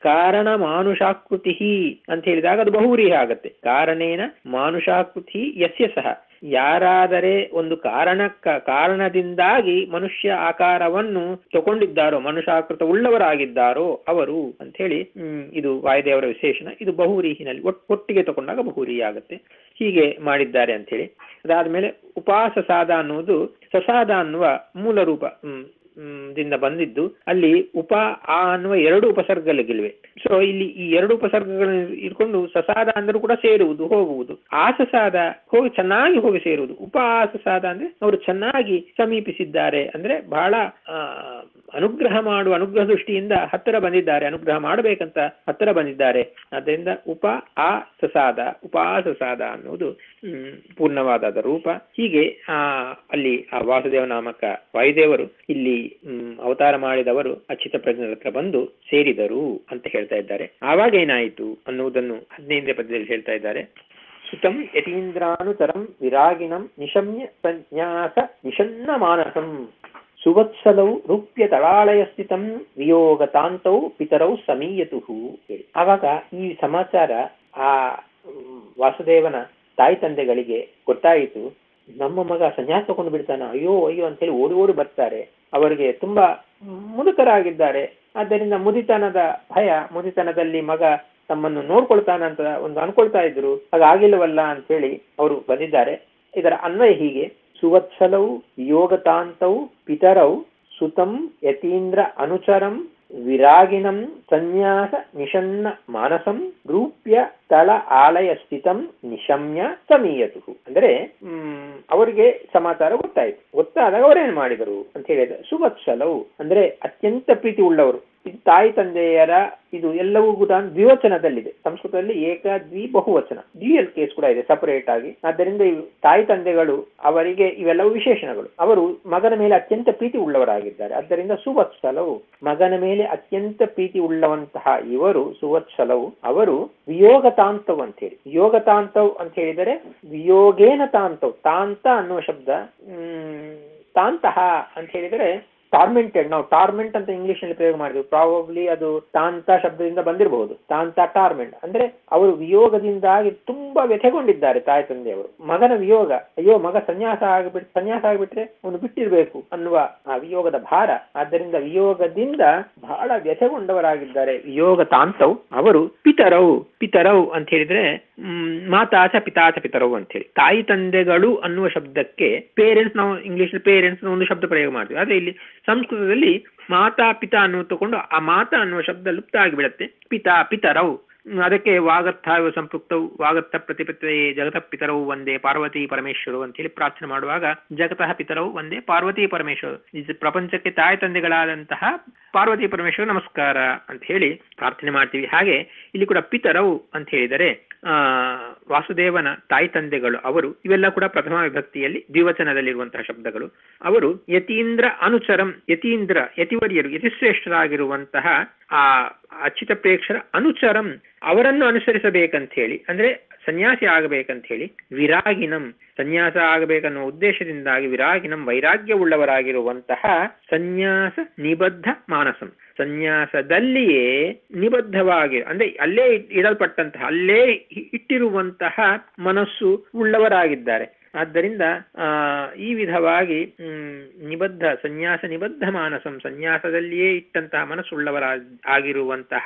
ಕಾರಣ ಮಾನುಷಾಕೃತಿ ಅಂತ ಹೇಳಿದಾಗ ಅದು ಬಹುವ್ರೀಹಿ ಆಗತ್ತೆ ಕಾರಣೇನ ಮಾನುಷಾಕೃತಿ ಯಸ್ಯ ಸಹ ಯಾರಾದರೆ ಒಂದು ಕಾರಣಕ್ಕ ಕಾರಣದಿಂದಾಗಿ ಮನುಷ್ಯ ಆಕಾರವನ್ನು ತಗೊಂಡಿದ್ದಾರೋ ಮನುಷ್ಯಾಕೃತ ಉಳ್ಳವರಾಗಿದ್ದಾರೋ ಅವರು ಅಂತ ಹೇಳಿ ಹ್ಮ್, ಇದು ವಾಯುದೇವರ ವಿಶೇಷಣ ಇದು ಬಹುವ್ರೀಹಿನಲ್ಲಿ ಒಟ್- ಒಟ್ಟಿಗೆ ತಗೊಂಡಾಗ ಬಹುವ್ರೀಹಿ ಆಗುತ್ತೆ ಹೀಗೆ ಮಾಡಿದ್ದಾರೆ ಅಂತ ಹೇಳಿ ಅದಾದ್ಮೇಲೆ ಉಪಾಸ ಸಾದ ಅನ್ನುವುದು ಸಸಾದ ಅನ್ನುವ ಮೂಲ ರೂಪ ಹ್ಮ್ ಹ್ಮ್, ದಿಂದ ಬಂದಿದ್ದು ಅಲ್ಲಿ ಉಪ ಆ ಅನ್ನುವ ಎರಡು ಉಪಸರ್ಗಗಳಿವೆ ಸೊ ಇಲ್ಲಿ ಈ ಎರಡು ಉಪಸರ್ಗಗಳನ್ನು ಇಟ್ಕೊಂಡು ಸಸಾದ ಅಂದ್ರೂ ಕೂಡ ಸೇರುವುದು ಹೋಗುವುದು ಆಸಸಾದ ಹೋಗಿ ಚೆನ್ನಾಗಿ ಹೋಗಿ ಸೇರುವುದು ಉಪ ಆಸಸಾದ ಅಂದ್ರೆ ಅವರು ಚೆನ್ನಾಗಿ ಸಮೀಪಿಸಿದ್ದಾರೆ ಅಂದ್ರೆ ಬಹಳ ಆ, ಅನುಗ್ರಹ ಮಾಡುವ ಅನುಗ್ರಹ ದೃಷ್ಟಿಯಿಂದ ಹತ್ತಿರ ಬಂದಿದ್ದಾರೆ ಅನುಗ್ರಹ ಮಾಡಬೇಕಂತ ಹತ್ತಿರ ಬಂದಿದ್ದಾರೆ ಆದ್ದರಿಂದ ಉಪ ಆ ಸಸಾದ ಉಪಾಸಸಾದ ಅನ್ನುವುದು ಹ್ಮ್, ಪೂರ್ಣವಾದ ರೂಪ ಹೀಗೆ ಆ ಅಲ್ಲಿ ಆ ವಾಸುದೇವ ನಾಮಕ ವಾಯುದೇವರು ಇಲ್ಲಿ ಹ್ಮ್, ಅವತಾರ ಮಾಡಿದವರು ಅಚ್ಯುತ ಪ್ರಜ್ಞರ ಹತ್ರ ಬಂದು ಸೇರಿದರು ಅಂತ ಹೇಳ್ತಾ ಇದ್ದಾರೆ ಆವಾಗ ಏನಾಯಿತು ಅನ್ನುವುದನ್ನು ಹದಿನೈದನೇ ಪದ್ಯದಲ್ಲಿ ಹೇಳ್ತಾ ಇದ್ದಾರೆ ಸುತಂ ಯತೀಂದ್ರಾನುತರಂ ವಿರಾಗಿಣಂ ನಿಶಮ್ಯ ಸಂನ್ಯಾಸ ನಿಷನ್ನ ಮಾನಸಂ ಸುವತ್ಸಲೌ ರೂಪ್ಯ ತಳಾಳಯ ಸ್ಥಿತಂ ವಿಯೋಗತಾಂತೌ ಪಿತರೌ ಸಮೀಯತು ಹೇಳಿ ಆವಾಗ ಈ ಸಮಾಚಾರ ಆ ಮ್, ವಾಸುದೇವನ ತಾಯಿ ತಂದೆಗಳಿಗೆ ಗೊತ್ತಾಯಿತು ನಮ್ಮ ಮಗ ಸನ್ಯಾಸ ತಗೊಂಡು ಬಿಡ್ತಾನ ಅಯ್ಯೋ ಅಯ್ಯೋ ಅಂತ ಹೇಳಿ ಓಡಿ ಓಡಿ ಬರ್ತಾರೆ ಅವರಿಗೆ ತುಂಬಾ ಮುದುಕರಾಗಿದ್ದಾರೆ ಆದ್ದರಿಂದ ಮುದಿತನದ ಭಯ ಮುದಿತನದಲ್ಲಿ ಮಗ ತಮ್ಮನ್ನು ನೋಡ್ಕೊಳ್ತಾನಂತ ಒಂದು ಅನ್ಕೊಳ್ತಾ ಇದ್ರು ಹಾಗಾಗಿಲ್ಲವಲ್ಲ ಅಂತ ಹೇಳಿ ಅವರು ಬಂದಿದ್ದಾರೆ ಇದರ ಅನ್ವಯ ಹೀಗೆ ಸುವತ್ಸಲೌ ಯೋಗತಾಂತೌ ಪಿತರೌ ಸುತಂ ಯತೀಂದ್ರ ಅನುಚರಂ ವಿರಾಗಿಣಂ ಸನ್ಯಾಸ ನಿಷನ್ನ ಮಾನಸಂ ರೂಪ್ಯ ತಳ ಆಲಯ ಸ್ಥಿತಂ ನಿಶಮ್ಯ ಸಮೀಯತು ಅಂದ್ರೆ ಹ್ಮ್ ಅವರಿಗೆ ಸಮಾಚಾರ ಗೊತ್ತಾಯ್ತು ಗೊತ್ತಾದಾಗ ಅವರೇನ್ ಮಾಡಿದರು ಅಂತ ಹೇಳಿದ್ರೆ ಸುವತ್ಸಲವು ಅಂದ್ರೆ ಅತ್ಯಂತ ಪ್ರೀತಿ ಉಳ್ಳವರು ಇದು ತಾಯಿ ತಂದೆಯರ ಇದು ಎಲ್ಲವೂ ಕೂಡ ದ್ವಿವಚನದಲ್ಲಿದೆ ಸಂಸ್ಕೃತದಲ್ಲಿ ಏಕ ದ್ವಿ ಬಹುವಚನ ಡ್ಯೂಯಲ್ ಕೇಸ್ ಕೂಡ ಇದೆ ಸಪರೇಟ್ ಆಗಿ ಆದ್ದರಿಂದ ಇವು ತಾಯಿ ತಂದೆಗಳು ಅವರಿಗೆ ಇವೆಲ್ಲವೂ ವಿಶೇಷಣಗಳು ಅವರು ಮಗನ ಮೇಲೆ ಅತ್ಯಂತ ಪ್ರೀತಿ ಉಳ್ಳವರಾಗಿದ್ದಾರೆ ಆದ್ದರಿಂದ ಸುವತ್ಸಲವು ಮಗನ ಮೇಲೆ ಅತ್ಯಂತ ಪ್ರೀತಿ ಉಳ್ಳವಂತಹ ಇವರು ಸುವತ್ಸಲವು ಅವರು ವಿಯೋಗ ತಾಂತವ್ ಅಂತ ಹೇಳಿ ವಿಯೋಗ ತಾಂತವ್ ಅಂತ ಹೇಳಿದರೆ ವಿಯೋಗೇನ ತಾಂತವ್ ತಾಂತ ಅನ್ನುವ ಶಬ್ದ ಹ್ಮ್ ತಾಂತಹ ಅಂತ ಹೇಳಿದರೆ ಟಾರ್ಮೆಂಟೆಡ್ ನಾವು ಟಾರ್ಮೆಂಟ್ ಅಂತ ಇಂಗ್ಲಿಷ್ ನಲ್ಲಿ ಪ್ರಯೋಗ ಮಾಡಿದ್ವಿ ಪ್ರಾಬಬ್ಲಿ ಅದು ತಾಂತ ಶಬ್ದದಿಂದ ಬಂದಿರಬಹುದು ತಾಂತ ಟಾರ್ಮೆಂಟ್ ಅಂದ್ರೆ ಅವರು ವಿಯೋಗದಿಂದಾಗಿ ತುಂಬಾ ವ್ಯಥೆಗೊಂಡಿದ್ದಾರೆ ತಾಯಿ ತಂದೆಯವರು ಮಗನ ವಿಯೋಗ ಅಯ್ಯೋ ಮಗ ಸನ್ಯಾಸ ಆಗಿಬಿಟ್ ಸನ್ಯಾಸ ಆಗಿಬಿಟ್ರೆ ಅವನು ಬಿಟ್ಟಿರ್ಬೇಕು ಅನ್ನುವ ಆ ವಿಯೋಗದ ಭಾರ ಆದ್ದರಿಂದ ವಿಯೋಗದಿಂದ ಬಹಳ ವ್ಯಥೆಗೊಂಡವರಾಗಿದ್ದಾರೆ ವಿಯೋಗ ತಾಂತವ್ ಅವರು ಪಿತರವು ಪಿತರವು ಅಂತ ಹೇಳಿದ್ರೆ ಮ್, ಮಾತಾಚ ಪಿತಾಚ ಪಿತರವು ಅಂತ ಹೇಳಿ ತಾಯಿ ತಂದೆಗಳು ಅನ್ನುವ ಶಬ್ದಕ್ಕೆ ಪೇರೆಂಟ್ಸ್ ನಾವು ಇಂಗ್ಲಿಷ್ ಪೇರೆಂಟ್ಸ್ ಒಂದು ಶಬ್ದ ಪ್ರಯೋಗ ಮಾಡ್ತೀವಿ ಆದ್ರೆ ಇಲ್ಲಿ ಸಂಸ್ಕೃತದಲ್ಲಿ ಮಾತಾ ಪಿತಾ ಅನ್ನುವ ತಗೊಂಡು ಆ ಮಾತಾ ಅನ್ನುವ ಶಬ್ದ ಲುಪ್ತ ಆಗಿಬಿಡತ್ತೆ ಪಿತಾ ಪಿತರವು ಹ್ಮ್, ಅದಕ್ಕೆ ವಾಗರ್ಥ ಸಂಪೃಕ್ತವು ವಾಗರ್ಥ ಪ್ರತಿಪತ್ತೆ ಜಗತಃ ಪಿತರವು ಒಂದೇ ಪಾರ್ವತಿ ಪರಮೇಶ್ವರು ಅಂತ ಹೇಳಿ ಪ್ರಾರ್ಥನೆ ಮಾಡುವಾಗ ಜಗತಃ ಪಿತರವು ಒಂದೇ ಪಾರ್ವತಿ ಪರಮೇಶ್ವರು ಇದು ಪ್ರಪಂಚಕ್ಕೆ ತಾಯಿ ತಂದೆಗಳಾದಂತಹ ಪಾರ್ವತಿ ಪರಮೇಶ್ವರ ನಮಸ್ಕಾರ ಅಂತ ಹೇಳಿ ಪ್ರಾರ್ಥನೆ ಮಾಡ್ತೀವಿ ಹಾಗೆ ಇಲ್ಲಿ ಕೂಡ ಪಿತರವು ಅಂತ ಹೇಳಿದರೆ ಆ ವಾಸುದೇವನ ತಾಯಿ ತಂದೆಗಳು ಅವರು ಇವೆಲ್ಲ ಕೂಡ ಪ್ರಥಮ ವಿಭಕ್ತಿಯಲ್ಲಿ ದ್ವಿವಚನದಲ್ಲಿರುವಂತಹ ಶಬ್ದಗಳು ಅವರು ಯತೀಂದ್ರ ಅನುಚರಂ ಯತೀಂದ್ರ ಯತಿವರ್ಯರು ಯತಿಶ್ರೇಷ್ಠರಾಗಿರುವಂತಹ ಆ ಅಚ್ಯುತ ಪ್ರೇಕ್ಷರ ಅನುಚರಂ ಅವರನ್ನು ಅನುಸರಿಸಬೇಕಂತ ಹೇಳಿ ಅಂದ್ರೆ ಸನ್ಯಾಸಿ ಆಗಬೇಕಂತ ಹೇಳಿ ವಿರಾಗಿನಂ ಸನ್ಯಾಸ ಆಗಬೇಕನ್ನೋ ಉದ್ದೇಶದಿಂದಾಗಿ ವಿರಾಗಿನಂ ವೈರಾಗ್ಯವುಳ್ಳವರಾಗಿರುವಂತಹ ಸನ್ಯಾಸ ನಿಬದ್ಧ ಮಾನಸಂ ಸನ್ಯಾಸದಲ್ಲಿಯೇ ನಿಬದ್ಧವಾಗಿ ಅಂದ್ರೆ ಅಲ್ಲೇ ಇಡಲ್ಪಟ್ಟಂತಹ ಅಲ್ಲೇ ಇಟ್ಟಿರುವಂತಹ ಮನಸ್ಸು ಉಳ್ಳವರಾಗಿದ್ದಾರೆ ಆದ್ದರಿಂದ ಆ ಈ ವಿಧವಾಗಿ ಹ್ಮ್ ನಿಬದ್ಧ ಸನ್ಯಾಸ ನಿಬದ್ಧ ಮಾನಸಂ ಸನ್ಯಾಸದಲ್ಲಿಯೇ ಇಟ್ಟಂತಹ ಮನಸ್ಸುಳ್ಳವರ ಆಗಿರುವಂತಹ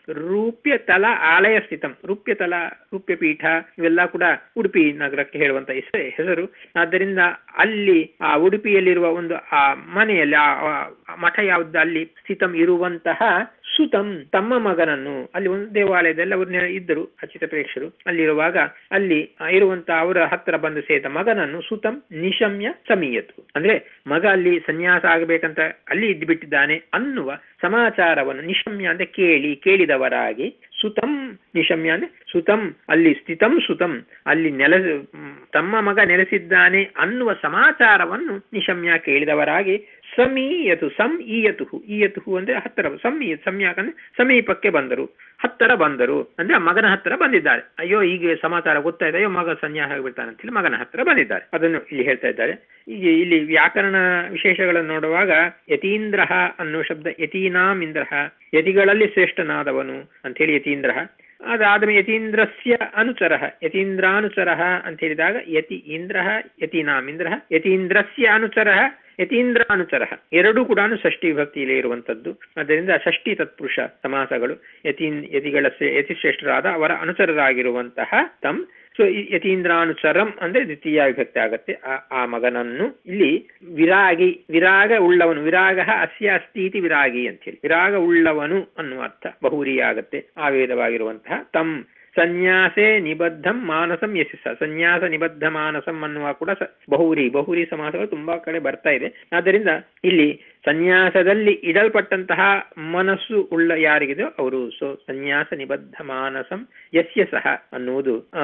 ರೂಪ್ಯ ತಲ ಆಲಯ ಸ್ಥಿತಂ ರೂಪ್ಯ ತಲ ರೂಪ್ಯ ಪೀಠ ಇವೆಲ್ಲ ಕೂಡ ಉಡುಪಿ ನಗರಕ್ಕೆ ಹೇಳುವಂತ ಹೆಸರು ಹೆಸರು ಆದ್ದರಿಂದ ಅಲ್ಲಿ ಆ ಉಡುಪಿಯಲ್ಲಿರುವ ಒಂದು ಆ ಮನೆಯಲ್ಲಿ ಆ ಆ ಮಠ ಯಾವ್ದು ಅಲ್ಲಿ ಸ್ಥಿತಂ ಇರುವಂತಹ ಸುತಂ ತಮ್ಮ ಮಗನನ್ನು ಅಲ್ಲಿ ಒಂದು ದೇವಾಲಯದಲ್ಲಿ ಅವರು ನೆ- ಇದ್ದರು ಅಚ್ಯುತ ಪ್ರೇಕ್ಷರು ಅಲ್ಲಿರುವಾಗ ಅಲ್ಲಿ ಆ, ಇರುವಂತ ಅವರ ಹತ್ತಿರ ಬಂದು ಸೇರಿದ ಮಗನನ್ನು ಸುತಂ ನಿಶಮ್ಯ ಸಮೀಯತು ಅಂದ್ರೆ ಮಗ ಅಲ್ಲಿ ಸನ್ಯಾಸ ಆಗಬೇಕಂತ ಅಲ್ಲಿ ಇದ್ದು ಬಿಟ್ಟಿದ್ದಾನೆ ಅನ್ನುವ ಸಮಾಚಾರವನ್ನು ನಿಶಮ್ಯ ಅಂದ್ರೆ ಕೇಳಿ ಕೇಳಿದವರಾಗಿ ಸುತಂ ನಿಶಮ್ಯ ಅಂದ್ರೆ ಸುತಂ ಅಲ್ಲಿ ಸ್ಥಿತಂ ಸುತಂ ಅಲ್ಲಿ ನೆಲ ಮ್, ತಮ್ಮ ಮಗ ನೆಲೆಸಿದ್ದಾನೆ ಅನ್ನುವ ಸಮಾಚಾರವನ್ನು ನಿಶಮ್ಯ ಕೇಳಿದವರಾಗಿ ಸಮೀಯತು ಸಂ ಈಯತು ಈಯತು ಅಂದ್ರೆ ಹತ್ತಿರ ಸಮೀಯ ಸಮ್ಯಾಕ ಅಂದ್ರೆ ಸಮೀಪಕ್ಕೆ ಬಂದರು ಹತ್ತರ ಬಂದರು ಅಂದ್ರೆ ಆ ಮಗನ ಹತ್ತಿರ ಬಂದಿದ್ದಾರೆ ಅಯ್ಯೋ ಈಗ ಸಮಾಚಾರ ಗೊತ್ತಾಯ್ತು ಅಯ್ಯೋ ಮಗ ಸನ್ಯಾಸ ಆಗಿಬಿಡ್ತಾನೆ ಅಂತೇಳಿ ಮಗನ ಹತ್ತಿರ ಬಂದಿದ್ದಾರೆ ಅದನ್ನು ಇಲ್ಲಿ ಹೇಳ್ತಾ ಇದ್ದಾರೆ ಈಗ ಇಲ್ಲಿ ವ್ಯಾಕರಣ ವಿಶೇಷಗಳನ್ನು ನೋಡುವಾಗ ಯತೀಂದ್ರ ಅನ್ನೋ ಶಬ್ದ ಯತೀನಾಂ ಇಂದ್ರ ಯತಿಗಳಲ್ಲಿ ಶ್ರೇಷ್ಠನಾದವನು ಅಂತೇಳಿ ಯತೀಂದ್ರ ಅದಾದ್ಮೇಲೆ ಯತೀಂದ್ರಸ್ಯ ಅನುಚರ ಯತೀಂದ್ರಾನುಚರ ಅಂತ ಹೇಳಿದಾಗ ಯತಿ ಇಂದ್ರ ಯತೀನಾಂ ಇಂದ್ರ ಯತೀಂದ್ರಸ್ಯ ಅನುಚರ ಯತೀಂದ್ರಾನುಚರ ಎರಡೂ ಕೂಡ ಷಷ್ಠಿ ವಿಭಕ್ತಿಯಲ್ಲಿ ಇರುವಂತದ್ದು ಆದ್ದರಿಂದ ಷಷ್ಠಿ ತತ್ಪುರುಷ ಸಮಾಸಗಳು ಯತೀ ಯತಿಗಳ ಶ್ರೇ- ಯತಿಶ್ರೇಷ್ಠರಾದ ಅವರ ಅನುಚರರಾಗಿರುವಂತಹ ತಮ್ ಸೊ ಯತೀಂದ್ರಾನುಚರಂ ಅಂದ್ರೆ ದ್ವಿತೀಯ ವಿಭಕ್ತಿ ಆಗತ್ತೆ ಆ- ಆ ಮಗನನ್ನು ಇಲ್ಲಿ ವಿರಾಗಿ ವಿರಾಗ ಉಳ್ಳವನು ವಿರಾಗ ಅಸ್ಯ ಅಸ್ತಿ ಇತಿ ವಿರಾಗಿ ಅಂತ ಹೇಳಿ ವಿರಾಗ ಉಳ್ಳವನು ಅನ್ನುವ ಅರ್ಥ ಬಹುರಿ ಆಗತ್ತೆ ಆವೇದವಾಗಿರುವಂತಹ ತಮ್ ಸನ್ಯಾಸೆ ನಿಬದ್ಧಂ ಮಾನಸಂ ಯಶಸ್ಸ ಸನ್ಯಾಸ ನಿಬದ್ಧ ಮಾನಸಂ ಅನ್ನುವ ಕೂಡ ಸ- ಬಹುರಿ ಬಹುರಿ ಸಮಾಸಗಳು ತುಂಬಾ ಕಡೆ ಬರ್ತಾ ಇದೆ ಆದ್ದರಿಂದ ಇಲ್ಲಿ ಸನ್ಯಾಸದಲ್ಲಿ ಇಡಲ್ಪಟ್ಟಂತಹ ಮನಸ್ಸು ಉಳ್ಳ ಯಾರಿಗಿದೆಯೋ ಅವರು ಸೊ ಸನ್ಯಾಸ ನಿಬದ್ಧ ಮಾನಸಂ ಯಸ್ಯ ಸಹ ಅನ್ನುವುದು ಆ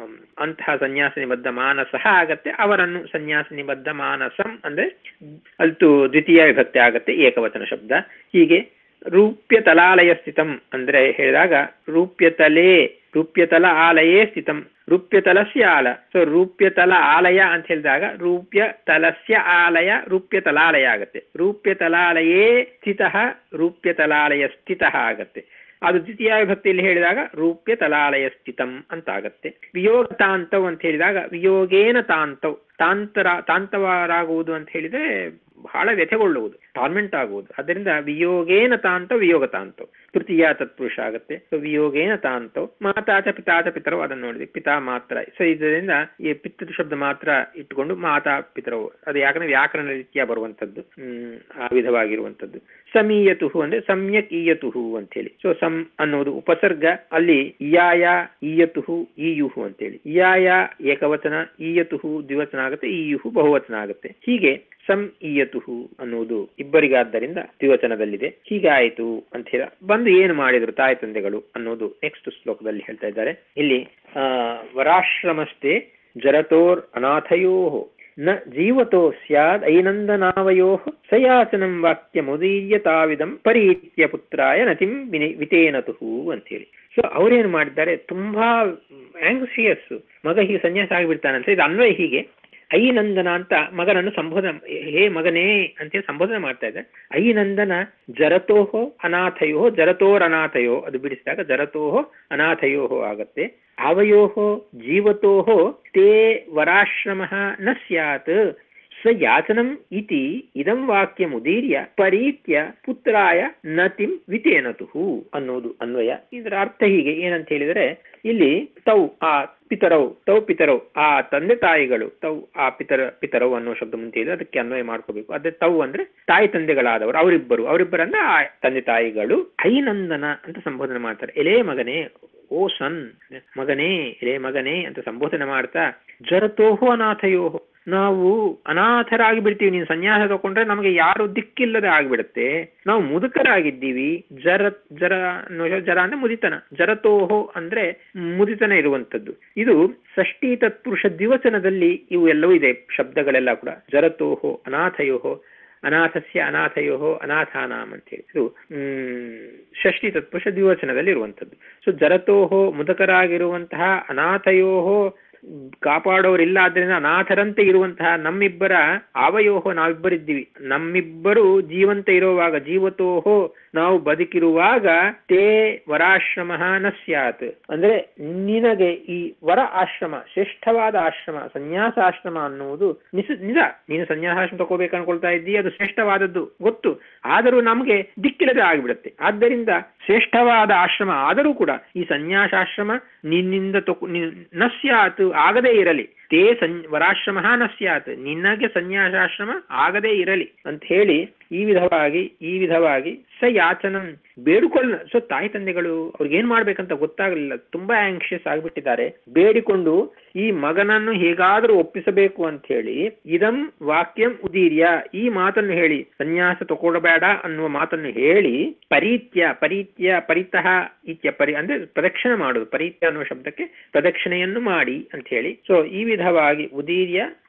ಅಂತಹ ಸನ್ಯಾಸ ನಿಬದ್ಧ ಮಾನಸಃ ಆಗತ್ತೆ ಅವರನ್ನು ಸನ್ಯಾಸ ನಿಬದ್ಧ ಮಾನಸಂ ಅಂದ್ರೆ ಅಲ್ತು ದ್ವಿತೀಯ ವಿಭಕ್ತಿ ಆಗತ್ತೆ ಏಕವಚನ ಶಬ್ದ ಹೀಗೆ ರೂಪ್ಯ ತಲಾಲಯ ಸ್ಥಿತಂ ಅಂದ್ರೆ ಹೇಳಿದಾಗ ರೂಪ್ಯತಲೆ ರೂಪ್ಯತಲ ಆಲಯೇ ಸ್ಥಿತಂ ರೂಪ್ಯತಲಸ್ಯ ಆಲ ಸೊ ರೂಪ್ಯತಲ ಆಲಯ ಅಂತ ಹೇಳಿದಾಗ ರೂಪ್ಯ ತಲಸ್ಯ ಆಲಯ ರೂಪ್ಯತಲಾಲಯ ಆಗತ್ತೆ ರೂಪ್ಯತಲಾಲಯೇ ಸ್ಥಿತಃ ರೂಪ್ಯತಲಾಲಯ ಸ್ಥಿತಃ ಆಗತ್ತೆ ಅದು ದ್ವಿತೀಯ ವಿಭಕ್ತಿಯಲ್ಲಿ ಹೇಳಿದಾಗ ರೂಪ್ಯ ತಲಾಲಯ ಸ್ಥಿತಂ ಅಂತ ಆಗತ್ತೆ ವಿಯೋಗ ತಾಂತವ್ ಅಂತ ಹೇಳಿದಾಗ ವಿಯೋಗೇನ ತಾಂತವ್ ತಾಂತರ ತಾಂತವರಾಗುವುದು ಅಂತ ಹೇಳಿದ್ರೆ ಬಹಳ ವ್ಯಥೆಗೊಳ್ಳುವುದು ಟಾರ್ಮೆಂಟ್ ಆಗುವುದು ಅದರಿಂದ ವಿಯೋಗೇನ ತಾಂತವ್ ವಿಯೋಗ ತಾಂತವ್ ತೃತೀಯ ತತ್ಪುರುಷ ಆಗುತ್ತೆ ಸೊ ವಿಯೋಗೇನ ತಾಂತವ್ ಮಾತಾಚ ಪಿತಾಚ ಪಿತರವು ಅದನ್ನು ನೋಡಿದ್ವಿ ಪಿತಾ ಮಾತ್ರ ಸೊ ಇದರಿಂದ ಈ ಪಿತೃ ಶಬ್ದ ಮಾತ್ರ ಇಟ್ಟುಕೊಂಡು ಮಾತಾ ಪಿತರವು ಅದು ಯಾಕಂದ್ರೆ ವ್ಯಾಕರಣ ರೀತಿಯ ಬರುವಂತದ್ದು ಹ್ಮ್ ಆ ವಿಧವಾಗಿರುವಂತದ್ದು ಸಮೀಯತುಹು ಅಂದ್ರೆ ಸಮ್ಯಕ್ ಈಯತುಹು ಅಂತ ಹೇಳಿ ಸೊ ಸಂ ಅನ್ನೋದು ಉಪಸರ್ಗ ಅಲ್ಲಿ ಇಯಾಯ ಈಯತುಹು ಈಯುಹು ಅಂತೇಳಿ ಇಯಾಯ ಏಕವಚನ ಈಯತುಹು ದ್ವಿವಚನ ಆಗುತ್ತೆ ಈಯುಹು ಬಹುವಚನ ಆಗುತ್ತೆ ಹೀಗೆ ಸಂ ಈಯತುಹು ಅನ್ನುವುದು ಇಬ್ಬರಿಗಾದ್ದರಿಂದ ದ್ವಿವಚನದಲ್ಲಿದೆ ಹೀಗಾಯಿತು ಅಂತ ಹೇಳ ಬಂದು ಏನು ಮಾಡಿದ್ರು ತಾಯಿ ತಂದೆಗಳು ಅನ್ನೋದು ನೆಕ್ಸ್ಟ್ ಶ್ಲೋಕದಲ್ಲಿ ಹೇಳ್ತಾ ಇದ್ದಾರೆ ಇಲ್ಲಿ ಆ ವರಾಶ್ರಮಸ್ಥೆ ಜರತೋರ್ ಅನಾಥಯೋ ನ ಜೀವತೋ ಸ್ಯಾದ್ ಐನಂದನಾವಯೋ ಸಯಾಚನಂ ವಾಕ್ಯ ಮುದೀರ್ಯ ತಾವಿದಂ ಪರೀತ್ಯ ಪುತ್ರಾಯ ನತಿಂ ವಿನಿ ವಿತೇನತುಹು ಅಂತೇಳಿ ಸೊ ಅವ್ರೇನು ಮಾಡಿದ್ದಾರೆ ತುಂಬಾ ಆಂಗ್ಸಿಯಸ್ ಮಗ ಹೀಗೆ ಸನ್ಯಾಸ ಆಗಿಬಿಡ್ತಾನಂತ ಇದು ಅನ್ವಯ ಹೀಗೆ ಐನಂದನ ಅಂತ ಮಗನನ್ನು ಸಂಬೋಧನೆ ಹೇ ಮಗನೇ ಅಂತೇಳಿ ಸಂಬೋಧನೆ ಮಾಡ್ತಾ ಇದ್ದಾರೆ ಐನಂದನ ಜರತೋಹೋ ಅನಾಥಯೋ ಜರತೋರನಾಥಯೋ ಅದು ಬಿಡಿಸಿದಾಗ ಜರತೋಹೋ ಅನಾಥಯೋ ಆಗತ್ತೆ ಅವಯೋಹೋ ಜೀವತೋಹೋ ತೇ ವರಾಶ್ರಮ ನ ಸ್ಯಾತ್ ಸ ಯಾಚನಂ ಇತಿ ಇದಂ ವಾಕ್ಯಮುದೀರ್ಯ ಪರೀತ್ಯ ಪುತ್ರಾಯ ನತಿಂ ವಿತೇನತುಹು ಅನ್ನೋದು ಅನ್ವಯ ಇದರ ಅರ್ಥ ಹೀಗೆ ಏನಂತ ಹೇಳಿದರೆ ಇಲ್ಲಿ ತೌ ಆ ಪಿತರವು ತೌ ಪಿತರವು ಆ ತಂದೆ ತಾಯಿಗಳು ತೌ ಆ ಪಿತರ ಪಿತರವು ಅನ್ನೋ ಶಬ್ದ ಮುಂಚೆ ಇದೆ ಅದಕ್ಕೆ ಅನ್ವಯ ಮಾಡ್ಕೋಬೇಕು ಅದೇ ತೌ ಅಂದ್ರೆ ತಾಯಿ ತಂದೆಗಳಾದವರು ಅವರಿಬ್ಬರು ಅವರಿಬ್ಬರನ್ನ ಆ ತಂದೆ ತಾಯಿಗಳು ಐನಂದನ ಅಂತ ಸಂಬೋಧನೆ ಮಾಡ್ತಾರೆ ಎಲೇ ಮಗನೇ ಓ ಸನ್ ಮಗನೇ ಎಲೇ ಮಗನೇ ಅಂತ ಸಂಬೋಧನೆ ಮಾಡ್ತಾ ಜರತೋಹೋ ಅನಾಥಯೋಹೋ ನಾವು ಅನಾಥರಾಗಿ ಬಿಡ್ತೀವಿ ನೀನು ಸನ್ಯಾಸ ತಗೊಂಡ್ರೆ ನಮಗೆ ಯಾರು ದಿಕ್ಕಿಲ್ಲದೆ ಆಗ್ಬಿಡುತ್ತೆ ನಾವು ಮುದುಕರಾಗಿದ್ದೀವಿ ಜರ ಜರ ಅನ್ನೋ ಜರ ಅಂದ್ರೆ ಮುದಿತನ ಜರತೋಹೋ ಅಂದ್ರೆ ಮುದಿತನ ಇರುವಂತದ್ದು ಇದು ಷಷ್ಠಿ ತತ್ಪುರುಷ ದ್ವಿವಚನದಲ್ಲಿ ಇವು ಎಲ್ಲವೂ ಇದೆ ಶಬ್ದಗಳೆಲ್ಲ ಕೂಡ ಜರತೋಹೋ ಅನಾಥಯೋಹೋ ಅನಾಥಸ್ಯ ಅನಾಥಯೋ ಅನಾಥಾನಾಮ್ ಅಂತೇಳಿ ಇದು ಹ್ಮ್ ಷಷ್ಠಿ ತತ್ಪುರುಷ ದ್ವಿವಚನದಲ್ಲಿ ಇರುವಂತದ್ದು ಸೊ ಜರತೋಹೋ ಮುದಕರಾಗಿರುವಂತಹ ಅನಾಥಯೋಹೋ ಕಾಪಾಡೋರಿಲ್ಲ ಆದ್ರಿಂದ ಅನಾಥರಂತೆ ಇರುವಂತಹ ನಮ್ಮಿಬ್ಬರ ಅವಯೋಹೋ ನಾವಿಬ್ಬರಿದ್ದೀವಿ ನಮ್ಮಿಬ್ಬರು ಜೀವಂತ ಇರುವಾಗ ಜೀವತೋಹೋ ನಾವು ಬದುಕಿರುವಾಗ ತೇ ವರಾಶ್ರಮ ನ ಸ್ಯಾತ್ ಅಂದ್ರೆ ನಿನಗೆ ಈ ವರ ಆಶ್ರಮ ಶ್ರೇಷ್ಠವಾದ ಆಶ್ರಮ ಸನ್ಯಾಸ ಆಶ್ರಮ ಅನ್ನುವುದು ನಿಸ ನಿಜ ನೀನು ಸನ್ಯಾಸಾಶ್ರಮ ತಗೋಬೇಕು ಅನ್ಕೊಳ್ತಾ ಇದ್ದೀಯ ಅದು ಶ್ರೇಷ್ಠವಾದದ್ದು ಗೊತ್ತು ಆದರೂ ನಮಗೆ ದಿಕ್ಕಿಲ್ಲದೆ ಆಗಿಬಿಡುತ್ತೆ ಆದ್ದರಿಂದ ಶ್ರೇಷ್ಠವಾದ ಆಶ್ರಮ ಆದರೂ ಕೂಡ ಈ ಸನ್ಯಾಸಾಶ್ರಮ ನಿನ್ನಿಂದ ತಗೊ ನ ಸ್ಯಾತ್ ಆಗದೇ ಇರಲಿ ತೇ ಸನ್ ವರಾಶ್ರಮ ನ ಸ್ಯಾತ್ ನಿನಗೆ ಸನ್ಯಾಸಾಶ್ರಮ ಆಗದೇ ಇರಲಿ ಅಂತ ಹೇಳಿ ಈ ವಿಧವಾಗಿ ಈ ವಿಧವಾಗಿ ಸ ಯಾಚನಂ ಬೇಡಿಕೊಳ್ಳ ಸೊ ತಾಯಿ ತಂದೆಗಳು ಅವ್ರಿಗೆ ಏನ್ ಮಾಡ್ಬೇಕಂತ ಗೊತ್ತಾಗಲಿಲ್ಲ ತುಂಬಾ ಆಂಕ್ಷಿಯಸ್ ಆಗಿಬಿಟ್ಟಿದ್ದಾರೆ ಬೇಡಿಕೊಂಡು ಈ ಮಗನನ್ನು ಹೇಗಾದರೂ ಒಪ್ಪಿಸಬೇಕು ಅಂತ ಹೇಳಿ ಇದಂ ವಾಕ್ಯಂ ಉದೀರ್ಯ ಈ ಮಾತನ್ನು ಹೇಳಿ ಸನ್ಯಾಸ ತಗೊಳ್ಬೇಡ ಅನ್ನುವ ಮಾತನ್ನು ಹೇಳಿ ಪರೀತ್ಯ ಪರೀತ್ಯ ಪರಿತಃ ಇತ್ಯ ಪರಿ ಅಂದ್ರೆ ಪ್ರದಕ್ಷಿಣೆ ಮಾಡುದು ಪರೀತ್ಯ ಅನ್ನುವ ಶಬ್ದಕ್ಕೆ ಪ್ರದಕ್ಷಿಣೆಯನ್ನು ಮಾಡಿ ಅಂತ ಹೇಳಿ ಸೊ ಈ ವಿಧವಾಗಿ ಉದೀರ್ಯ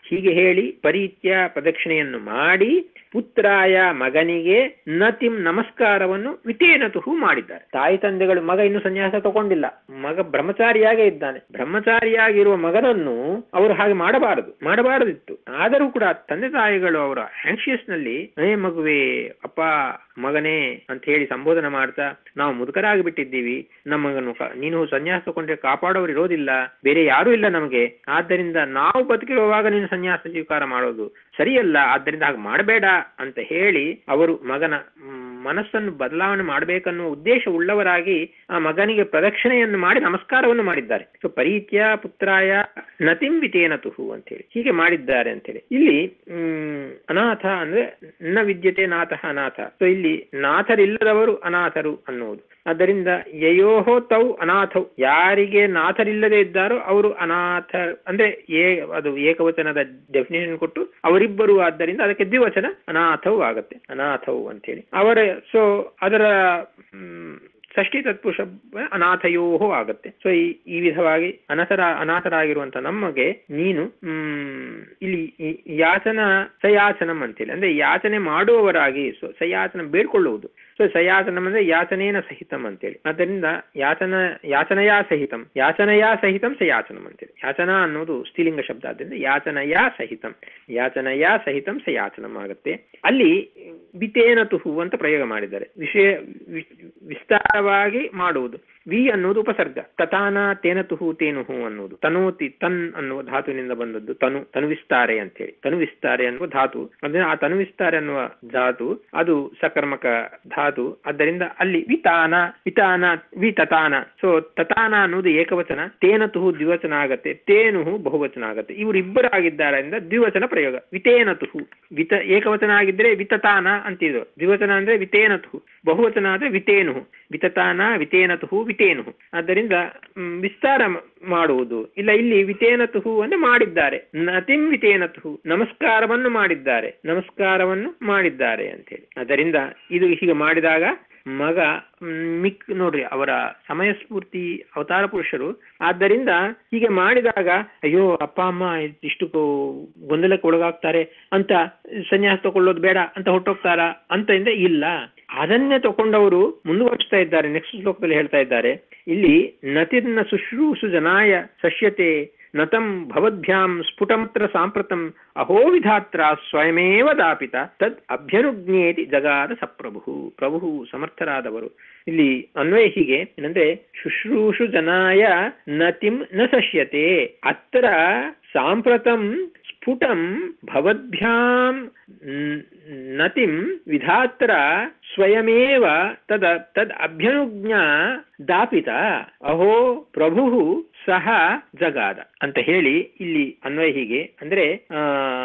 ಹೀಗೆ ಹೇಳಿ ಪರಿತ್ಯ ಪ್ರದಕ್ಷಿಣೆಯನ್ನು ಮಾಡಿ ಪುತ್ರಾಯ ಮಗನಿಗೆ ನತಿಂ ನಮಸ್ಕಾರವನ್ನು ವಿತೇನತುಹು ಮಾಡಿದ್ದಾರೆ ತಾಯಿ ತಂದೆಗಳು ಮಗ ಇನ್ನು ಸನ್ಯಾಸ ತಗೊಂಡಿಲ್ಲ ಮಗ ಬ್ರಹ್ಮಚಾರಿಯಾಗೇ ಇದ್ದಾನೆ ಬ್ರಹ್ಮಚಾರಿಯಾಗಿರುವ ಮಗನನ್ನು ಅವರು ಹಾಗೆ ಮಾಡಬಾರದು ಮಾಡಬಾರದಿತ್ತು ಆದರೂ ಕೂಡ ತಂದೆ ತಾಯಿಗಳು ಅವರ ಆಂಕ್ಷಿಯಸ್ ನಲ್ಲಿ ಏ ಮಗುವೆ ಅಪ್ಪ ಮಗನೇ ಅಂತ ಹೇಳಿ ಸಂಬೋಧನೆ ಮಾಡ್ತಾ ನಾವು ಮುದುಕರಾಗಿ ಬಿಟ್ಟಿದ್ದೀವಿ ನಮ್ಮನ್ನು ಕ- ನೀನು ಸನ್ಯಾಸ ತಗೊಂಡ್ರೆ ಕಾಪಾಡೋರು ಇರೋದಿಲ್ಲ ಬೇರೆ ಯಾರೂ ಇಲ್ಲ ನಮಗೆ ಆದ್ದರಿಂದ ನಾವು ಬದುಕಿರುವಾಗ ನೀನು ಸನ್ಯಾಸ ಸ್ವೀಕಾರ ಮಾಡೋದು ಸರಿಯಲ್ಲ ಆದ್ದರಿಂದ ಹಾಗೆ ಮಾಡಬೇಡ ಅಂತ ಹೇಳಿ ಅವರು ಮಗನ ಮ್, ಮನಸ್ಸನ್ನು ಬದಲಾವಣೆ ಮಾಡಬೇಕನ್ನುವ ಉದ್ದೇಶ ಉಳ್ಳವರಾಗಿ ಆ ಮಗನಿಗೆ ಪ್ರದಕ್ಷಿಣೆಯನ್ನು ಮಾಡಿ ನಮಸ್ಕಾರವನ್ನು ಮಾಡಿದ್ದಾರೆ ಸೊ ಪರಿತ್ಯ ಪುತ್ರಾಯ ನತಿಂ ವಿತೇನತುಹು ಅಂತ ಹೇಳಿ ಹೀಗೆ ಮಾಡಿದ್ದಾರೆ ಅಂತ ಹೇಳಿ ಇಲ್ಲಿ ಹ್ಮ್ ಅನಾಥ ಅಂದ್ರೆ ನ ವಿದ್ಯತೆ ನಾಥಃ ಅನಾಥ ಸೊ ಇಲ್ಲಿ ನಾಥರಿಲ್ಲದವರು ಅನಾಥರು ಅನ್ನುವುದು ಆದ್ದರಿಂದ ಯಯೋಹೋ ತೌ ಅನಾಥೌ ಯಾರಿಗೆ ನಾಥರಿಲ್ಲದೆ ಇದ್ದಾರೋ ಅವರು ಅನಾಥ ಅಂದ್ರೆ ಏ ಅದು ಏಕವಚನದ ಡೆಫಿನೇಷನ್ ಕೊಟ್ಟು ಅವರಿಬ್ಬರು ಆದ್ದರಿಂದ ಅದಕ್ಕೆ ದ್ವಿವಚನ ಅನಾಥವು ಆಗತ್ತೆ ಅನಾಥವು ಅಂತೇಳಿ ಅವರ ಸೊ ಅದರ ಮ್, ಷಷ್ಠಿ ತತ್ಪುರುಷ ಅನಾಥಯೋ ಆಗತ್ತೆ ಸೊ ಈ ಈ ವಿಧವಾಗಿ ಅನಥರ ಅನಾಥರಾಗಿರುವಂತ ನಮಗೆ ನೀನು ಹ್ಮ್ ಇಲ್ಲಿ ಈ ಯಾಚನ ಸಯಾಚನಂ ಅಂತೇಳಿ ಅಂದ್ರೆ ಯಾಚನೆ ಮಾಡುವವರಾಗಿ ಸೊ ಸಯಾಚನ ಬೇಡ್ಕೊಳ್ಳುವುದು ಸೊ ಸಯಾಚನಂ ಅಂದ್ರೆ ಯಾಚನೇನ ಸಹಿತಂ ಅಂತೇಳಿ ಆದ್ದರಿಂದ ಯಾಚನ ಯಾಚನಯಾ ಸಹಿತಂ ಯಾಚನಯಾ ಸಹಿತಂ ಸಯಾಚನಂ ಅಂತೇಳಿ ಯಾಚನಾ ಅನ್ನೋದು ಸ್ತ್ರೀಲಿಂಗ ಶಬ್ದ ಆದ್ದರಿಂದ ಯಾಚನಯಾ ಸಹಿತಂ ಯಾಚನಯಾ ಸಹಿತಂ ಸಯಾಚನಂ ಆಗುತ್ತೆ ಅಲ್ಲಿ ವಿತೇನತುಹು ಅಂತ ಪ್ರಯೋಗ ಮಾಡಿದ್ದಾರೆ ವಿಷಯ ವಿ- ವಿಸ್ತಾರವಾಗಿ ಮಾಡುವುದು ವಿ ಅನ್ನೋದು ಉಪಸರ್ಗ ತತಾನ ತೇನತುಹು ತೇನುಹು ಅನ್ನೋದು ತನೋತಿ ತನ್ ಅನ್ನುವ ಧಾತುವಿನಿಂದ ಬಂದದ್ದು ತನು ತನು ವಿಸ್ತಾರೆ ಅಂತೇಳಿ ತನು ವಿಸ್ತಾರೆ ಅನ್ನುವ ಧಾತು ಅಂದ್ರೆ ಆ ತನು ವಿಸ್ತಾರೆ ಅನ್ನುವ ಧಾತು ಅದು ಸಕರ್ಮಕ ಧಾತು ಆದ್ದರಿಂದ ಅಲ್ಲಿ ವಿತಾನ ವಿತಾನ ವಿ ತತಾನ ಸೊ ತತಾನ ಅನ್ನೋದು ಏಕವಚನ ತೇನತುಹು ದ್ವಿವಚನ ಆಗತ್ತೆ ತೇನುಹು ಬಹುವಚನ ಆಗತ್ತೆ ಇವರು ಇಬ್ಬರಾಗಿದ್ದಾರೆ ಅಂತ ದ್ವಿವಚನ ಪ್ರಯೋಗ ವಿತೇನತುಹು ವಿತ ಏಕವಚನ ಆಗಿದ್ರೆ ವಿತತಾನ ಅಂತಿದ್ರು ದ್ವಿವಚನ ಅಂದ್ರೆ ವಿತೇನತುಹು ಬಹುವಚನ ಅಂದ್ರೆ ವಿತೇನುಹು ವಿತತಾನ ವಿತೇನತುಹು ವಿತೇನುಹು ಆದ್ದರಿಂದ ಮ್, ವಿಸ್ತಾರ ಮ- ಮಾಡುವುದು ಇಲ್ಲ ಇಲ್ಲಿ ವಿತೇನತುಹು ಅಂದ್ರೆ ಮಾಡಿದ್ದಾರೆ ನತಿಂ ವಿತೇನತುಹು ನಮಸ್ಕಾರವನ್ನು ಮಾಡಿದ್ದಾರೆ ನಮಸ್ಕಾರವನ್ನು ಮಾಡಿದ್ದಾರೆ ಅಂತೇಳಿ ಅದರಿಂದ ಇದು ಹೀಗೆ ಮಾಡಿದಾಗ ಮಗ ಮ್, ಮಿಕ್ ನೋಡ್ರಿ ಅವರ ಸಮಯ ಸ್ಫೂರ್ತಿ ಅವತಾರ ಪುರುಷರು ಆದ್ದರಿಂದ ಹೀಗೆ ಮಾಡಿದಾಗ ಅಯ್ಯೋ ಅಪ್ಪ ಅಮ್ಮ ಇಷ್ಟು ಕೋ- ಗೊಂದಲಕ್ಕೆ ಒಳಗಾಗ್ತಾರೆ ಅಂತ ಸನ್ಯಾಸ ತಗೊಳ್ಳೋದು ಬೇಡ ಅಂತ ಹೊಟ್ಟೋಗ್ತಾರಾ ಅಂತ ಇಂದ ಇಲ್ಲ ಅದನ್ನೇ ತಗೊಂಡವರು ಮುಂದುವರಿಸ್ತಾ ಇದ್ದಾರೆ ನೆಕ್ಸ್ಟ್ ಶ್ಲೋಕದಲ್ಲಿ ಹೇಳ್ತಾ ಇದ್ದಾರೆ ಇಲ್ಲಿ ನತಿರ್ನ ಶುಶ್ರೂಷು ಜನಾಯ ಸಶ್ಯತೆ ನತಂ ಭವದ್ಭ್ಯಾಂ ಸ್ಫುಟಮತ್ರ ಸಾಂಪ್ರತಂ ಅಹೋ ವಿಧಾತ್ರ ಸ್ವಯಮೇವ ದಾಪಿತ ತದ್ ಅಭ್ಯನುಜ್ಞೇತಿ ಜಗಾದ ಸಪ್ರಭು ಪ್ರಭು ಸಮರ್ಥರಾದವರು ಇಲ್ಲಿ ಅನ್ವಯ ಹೀಗೆ ಏನಂದ್ರೆ ಶುಶ್ರೂಷು ಜನಾಯ ನತಿಂ ನ ಸಶ್ಯತೆ ಅತ್ರ ಸಾಂಪ್ರತಂ ಸ್ಫುಟಂ ಭವದ್ಭ್ಯಾಂ ನ್- ನತಿಂ ವಿಧಾತ್ರ ಸ್ವಯಮೇವ ತದ ತದ್ ಅಭ್ಯನುಜ್ಞ ದಾಪಿತ ಅಹೋ ಪ್ರಭು ಸಹ ಜಗಾದ ಅಂತ ಹೇಳಿ ಇಲ್ಲಿ ಅನ್ವಯ ಹೀಗೆ ಅಂದ್ರೆ ಆ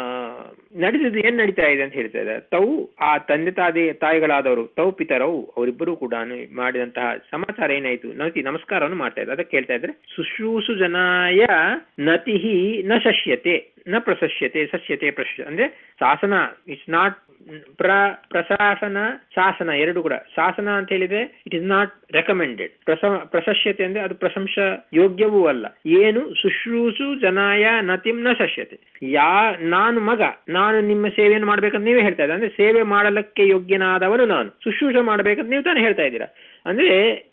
ನಡೆದಿದ್ದು ಏನ್ ನಡೀತಾ ಇದೆ ಅಂತ ಹೇಳ್ತಾ ಇದ್ದಾರೆ ತೌ ಆ ತಂದೆ ತಾಯಿ ತಾಯಿಗಳಾದವರು ತೌ ಪಿತರವು ಅವರಿಬ್ಬರು ಕೂಡ ಮಾಡಿದಂತಹ ಸಮಾಚಾರ ಏನಾಯ್ತು ನತಿ ನಮಸ್ಕಾರವನ್ನು ಮಾಡ್ತಾ ಇದ್ದಾರೆ ಅದಕ್ಕೆ ಹೇಳ್ತಾ ಇದ್ರೆ ಶುಶ್ರೂಷು ಜನಾಯ ನತಿಹಿ ನ ಶಶ್ಯತೆ ನ ಪ್ರಶಸ್ಯತೆ ಸಸ್ಯತೆ ಪ್ರಶ ಅಂದ್ರೆ ಶಾಸನ ಇಟ್ಸ್ ನಾಟ್ ಪ್ರ ಪ್ರಶಾಸನ ಶಾಸನ ಎರಡು ಕೂಡ ಶಾಸನ ಅಂತ ಹೇಳಿದ್ರೆ ಇಟ್ ಇಸ್ ನಾಟ್ ರೆಕಮೆಂಡೆಡ್ ಪ್ರಸ ಪ್ರಶಸ್ಯತೆ ಅಂದ್ರೆ ಅದು ಪ್ರಶಂಸ ಯೋಗ್ಯವೂ ಅಲ್ಲ ಏನು ಶುಶ್ರೂಷು ಜನಾಯ ನತಿಂ ನ ಶಸ್ಯತೆ ಯಾ ನಾನು ಮಗ ನಾನು ನಿಮ್ಮ ಸೇವೆಯನ್ನು ಮಾಡ್ಬೇಕಂತ ನೀವೇ ಹೇಳ್ತಾ ಇದ್ದೀರಾ ಅಂದ್ರೆ ಸೇವೆ ಮಾಡಲಿಕ್ಕೆ ಯೋಗ್ಯನಾದವನು ನಾನು ಶುಶ್ರೂಷ ಮಾಡ್ಬೇಕಂತ ನೀವು ತಾನೇ ಹೇಳ್ತಾ ಇದ್ದೀರಾ ಅಂದ್ರೆ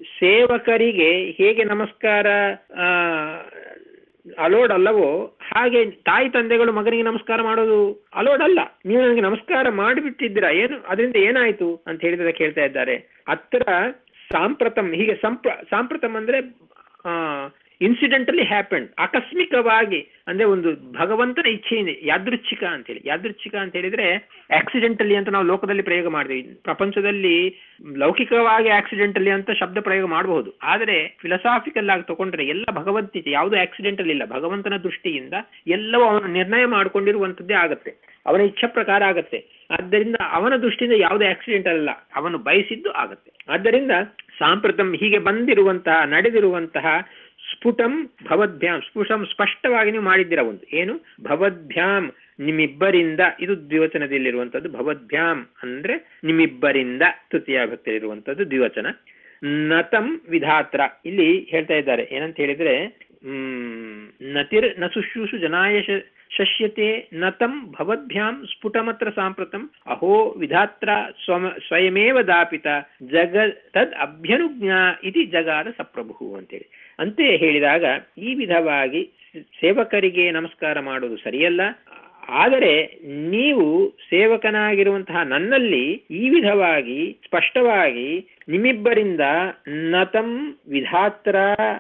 ಸೇವಕರಿಗೆ ಹೇಗೆ ನಮಸ್ಕಾರ ಆ ಅಲೋಡ್ ಅಲ್ಲವೋ ಹಾಗೆ ತಾಯಿ ತಂದೆಗಳು ಮಗನಿಗೆ ನಮಸ್ಕಾರ ಮಾಡೋದು ಅಲೋಡ್ ಅಲ್ಲ ನೀವು ನನಗೆ ನಮಸ್ಕಾರ ಮಾಡಿಬಿಟ್ಟಿದ್ದೀರಾ ಏನು ಅದರಿಂದ ಏನಾಯ್ತು ಅಂತ ಹೇಳಿದ್ರೆ ಕೇಳ್ತಾ ಇದ್ದಾರೆ ಹತ್ರ ಸಾಂಪ್ರತಂ ಹೀಗೆ ಸಂಪ್ರ ಸಾಂಪ್ರತಂ ಅಂದ್ರೆ ಇನ್ಸಿಡೆಂಟಲಿ ಹ್ಯಾಪನ್ ಆಕಸ್ಮಿಕವಾಗಿ ಅಂದ್ರೆ ಒಂದು ಭಗವಂತನ ಇಚ್ಛೆಯಿಂದ ಯಾದೃಚ್ಛಿಕ ಅಂತ ಹೇಳಿ ಯಾದೃಚ್ಛಿಕ ಅಂತ ಹೇಳಿದ್ರೆ ಆಕ್ಸಿಡೆಂಟಲಿ ಅಂತ ನಾವು ಲೋಕದಲ್ಲಿ ಪ್ರಯೋಗ ಮಾಡಿದ್ವಿ ಪ್ರಪಂಚದಲ್ಲಿ ಲೌಕಿಕವಾಗಿ ಆಕ್ಸಿಡೆಂಟಲಿ ಅಂತ ಶಬ್ದ ಪ್ರಯೋಗ ಮಾಡಬಹುದು ಆದರೆ ಫಿಲಸಾಫಿಕಲ್ ಆಗಿ ತಗೊಂಡ್ರೆ ಎಲ್ಲ ಭಗವದ್ಗೀತೆ ಯಾವುದು ಆಕ್ಸಿಡೆಂಟಲ್ ಇಲ್ಲ ಭಗವಂತನ ದೃಷ್ಟಿಯಿಂದ ಎಲ್ಲವೂ ಅವನು ನಿರ್ಣಯ ಮಾಡಿಕೊಂಡಿರುವಂತದ್ದೇ ಆಗತ್ತೆ ಅವನ ಇಚ್ಛೆ ಪ್ರಕಾರ ಆಗತ್ತೆ ಆದ್ದರಿಂದ ಅವನ ದೃಷ್ಟಿಯಿಂದ ಯಾವುದೇ ಆಕ್ಸಿಡೆಂಟ್ ಅಲ್ಲ ಅವನು ಬಯಸಿದ್ದು ಆಗತ್ತೆ ಆದ್ದರಿಂದ ಸಾಂಪ್ರತಂ ಹೀಗೆ ಬಂದಿರುವಂತಹ ನಡೆದಿರುವಂತಹ ಸ್ಫುಟಂ ಭವದ್ಭ್ಯಾಂ ಸ್ಫುಟಂ ಸ್ಪಷ್ಟವಾಗಿ ನೀವು ಮಾಡಿದ್ದೀರ ಒಂದು ಏನು ಭವದ್ಭ್ಯಾಂ ನಿಮ್ಮಿಬ್ಬರಿಂದ ಇದು ದ್ವಿವಚನದಲ್ಲಿರುವಂತದ್ದು ಭವದ್ಭ್ಯಾಂ ಅಂದ್ರೆ ನಿಮ್ಮಿಬ್ಬರಿಂದ ತೃತೀಯ ಭಕ್ತಿಯಲ್ಲಿರುವಂತದ್ದು ದ್ವಿವಚನ ನತಂ ವಿಧಾತ್ರ ಇಲ್ಲಿ ಹೇಳ್ತಾ ಇದ್ದಾರೆ ಏನಂತ ಹೇಳಿದ್ರೆ ಹ್ಮ್ ನತಿರ್ ನ ಶುಶ್ರೂಷು ಜನಾಯ ಶ- ಶಶ್ಯತೆ ನತಂ ಭವದ್ಭ್ಯಾಂ ಸ್ಫುಟಮತ್ರ ಸಾಂಪ್ರತಂ ಅಹೋ ವಿಧಾತ್ರ ಸ್ವಮ ಸ್ವಯಮೇವ ದಾಪಿತ ಜಗ ತದ್ ಅಭ್ಯನುಜ್ಞ ಇತಿ ಜಗಾದ ಸಪ್ರಭು ಅಂತೇಳಿ ಅಂತೆ ಹೇಳಿದಾಗ ಈ ವಿಧವಾಗಿ ಸೇವಕರಿಗೆ ನಮಸ್ಕಾರ ಮಾಡುವುದು ಸರಿಯಲ್ಲ ಆದರೆ ನೀವು ಸೇವಕನಾಗಿರುವಂತಹ ನನ್ನಲ್ಲಿ ಈ ವಿಧವಾಗಿ ಸ್ಪಷ್ಟವಾಗಿ ನಿಮ್ಮಿಬ್ಬರಿಂದ ನತಂ ವಿಧಾತ್ರ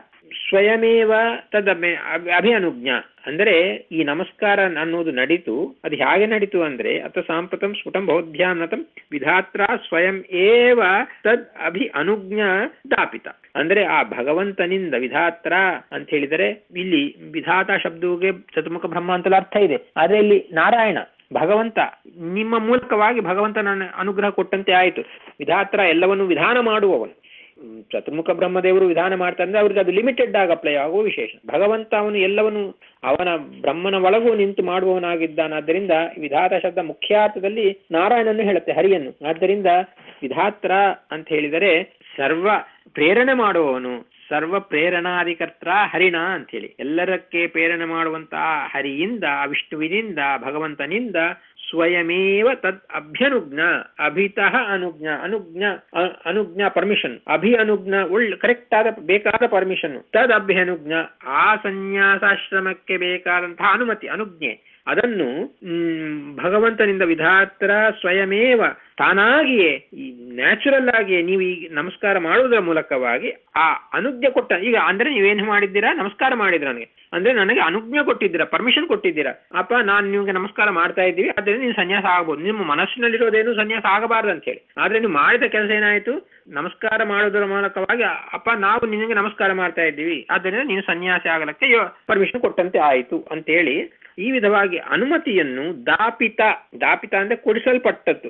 ಸ್ವಯಮೇವ ತದ್ ಅಭಿ- ಅಭಿ- ಅಭಿಅನುಜ್ಞ ಅಂದರೆ ಈ ನಮಸ್ಕಾರ ಅನ್ನೋದು ನಡೀತು ಅದು ಹೇಗೆ ನಡೀತು ಅಂದ್ರೆ ಅಥ ಸಾಂಪ್ರತಂ ಸ್ಫುಟಂ ಬೌದ್ಧ್ಯಾಂ ನತಂ ವಿಧಾತ್ರ ಸ್ವಯಂ ಏವ ತದ್ ಅಭಿ ಅನುಜ್ಞ ದಾಪಿತ ಅಂದ್ರೆ ಆ ಭಗವಂತನಿಂದ ವಿಧಾತ್ರ ಅಂತ ಹೇಳಿದರೆ ಇಲ್ಲಿ ವಿಧಾತ ಶಬ್ದಕ್ಕೆ ಚತುರ್ಮುಖ ಬ್ರಹ್ಮ ಅಂತೆಲ್ಲ ಅರ್ಥ ಇದೆ ಆದ್ರೆ ಇಲ್ಲಿ ನಾರಾಯಣ ಭಗವಂತ ನಿಮ್ಮ ಮೂಲಕವಾಗಿ ಭಗವಂತನ ಅನುಗ್ರಹ ಕೊಟ್ಟಂತೆ ಆಯಿತು ವಿಧಾತ್ರ ಎಲ್ಲವನ್ನು ವಿಧಾನ ಮಾಡುವವನು ಹ್ಮ್, ಚತುರ್ಮುಖ ಬ್ರಹ್ಮದೇವರು ವಿಧಾನ ಮಾಡ್ತಾರೆ ಅಂದ್ರೆ ಅವ್ರಿಗೆ ಅದು ಲಿಮಿಟೆಡ್ ಆಗಿ ಅಪ್ಲೈ ಆಗುವ ವಿಶೇಷ ಭಗವಂತ ಅವನು ಎಲ್ಲವನು ಅವನ ಬ್ರಹ್ಮನ ಒಳಗೂ ನಿಂತು ಮಾಡುವವನಾಗಿದ್ದಾನಾದ್ದರಿಂದ ವಿಧಾತ ಶಬ್ದ ಮುಖ್ಯಾರ್ಥದಲ್ಲಿ ನಾರಾಯಣನ್ನು ಹೇಳುತ್ತೆ ಹರಿಯನ್ನು ಆದ್ದರಿಂದ ವಿಧಾತ್ರ ಅಂತ ಹೇಳಿದರೆ ಸರ್ವ ಪ್ರೇರಣೆ ಮಾಡುವವನು ಸರ್ವ ಪ್ರೇರಣಾಧಿಕರ್ತ ಹರಿಣ ಅಂತ ಹೇಳಿ ಎಲ್ಲರಕ್ಕೆ ಪ್ರೇರಣೆ ಮಾಡುವಂತಹ ಹರಿಯಿಂದ ವಿಷ್ಣುವಿನಿಂದ ಭಗವಂತನಿಂದ ಸ್ವಯಮೇವ ತದ್ ಅಭ್ಯನುಜ್ಞ ಅಭಿತಃ ಅನುಜ್ಞ ಅನುಜ್ಞ ಅ- ಅನುಜ್ಞ ಪರ್ಮಿಷನ್ ಅಭಿ ಅನುಜ್ಞ ಒಳ್ಳೆ ಕರೆಕ್ಟ್ ಆದ ಬೇಕಾದ ಪರ್ಮಿಷನ್ ತದ್ ಅಭ್ಯನುಜ್ಞ ಆ ಸನ್ಯಾಸಾಶ್ರಮಕ್ಕೆ ಬೇಕಾದಂತಹ ಅನುಮತಿ ಅನುಜ್ಞೆ ಅದನ್ನು ಮ್, ಭಗವಂತನಿಂದ ವಿಧಾತ್ರ ಸ್ವಯಮೇವ ತಾನಾಗಿಯೇ ಈ ನ್ಯಾಚುರಲ್ ಆಗಿಯೇ ನೀವು ಈಗ ನಮಸ್ಕಾರ ಮಾಡುವುದರ ಮೂಲಕವಾಗಿ ಆ ಅನುಜ್ಞೆ ಕೊಟ್ಟ ಈಗ ಅಂದ್ರೆ ನೀವೇನು ಮಾಡಿದ್ದೀರಾ ನಮಸ್ಕಾರ ಮಾಡಿದ್ರ ನನಗೆ ಅಂದ್ರೆ ನನಗೆ ಅನುಜ್ಞೆ ಕೊಟ್ಟಿದ್ದೀರಾ ಪರ್ಮಿಷನ್ ಕೊಟ್ಟಿದ್ದೀರಾ ಅಪ್ಪ ನಾನು ನಿಮ್ಗೆ ನಮಸ್ಕಾರ ಮಾಡ್ತಾ ಇದ್ದೀವಿ ಆದ್ರೆ ನೀವು ಸನ್ಯಾಸ ಆಗ್ಬೋದು ನಿಮ್ಮ ಮನಸ್ಸಿನಲ್ಲಿರೋದೇನು ಸನ್ಯಾಸ ಆಗಬಾರ್ದು ಅಂತ ಹೇಳಿ ಆದ್ರೆ ನೀವು ಮಾಡಿದ ಕೆಲಸ ಏನಾಯ್ತು ನಮಸ್ಕಾರ ಮಾಡೋದರ ಮೂಲಕವಾಗಿ ಅಪ್ಪ ನಾವು ನಿನಗೆ ನಮಸ್ಕಾರ ಮಾಡ್ತಾ ಇದ್ದೀವಿ ಆದ್ದರಿಂದ ನೀನು ಸನ್ಯಾಸಿ ಆಗಲಕ್ಕೆ ಪರ್ಮಿಷನ್ ಕೊಟ್ಟಂತೆ ಆಯಿತು ಅಂತೇಳಿ ಈ ವಿಧವಾಗಿ ಅನುಮತಿಯನ್ನು ದಾಪಿತ ದಾಪಿತ ಅಂದ್ರೆ ಕೊಡಿಸಲ್ಪಟ್ಟದ್ದು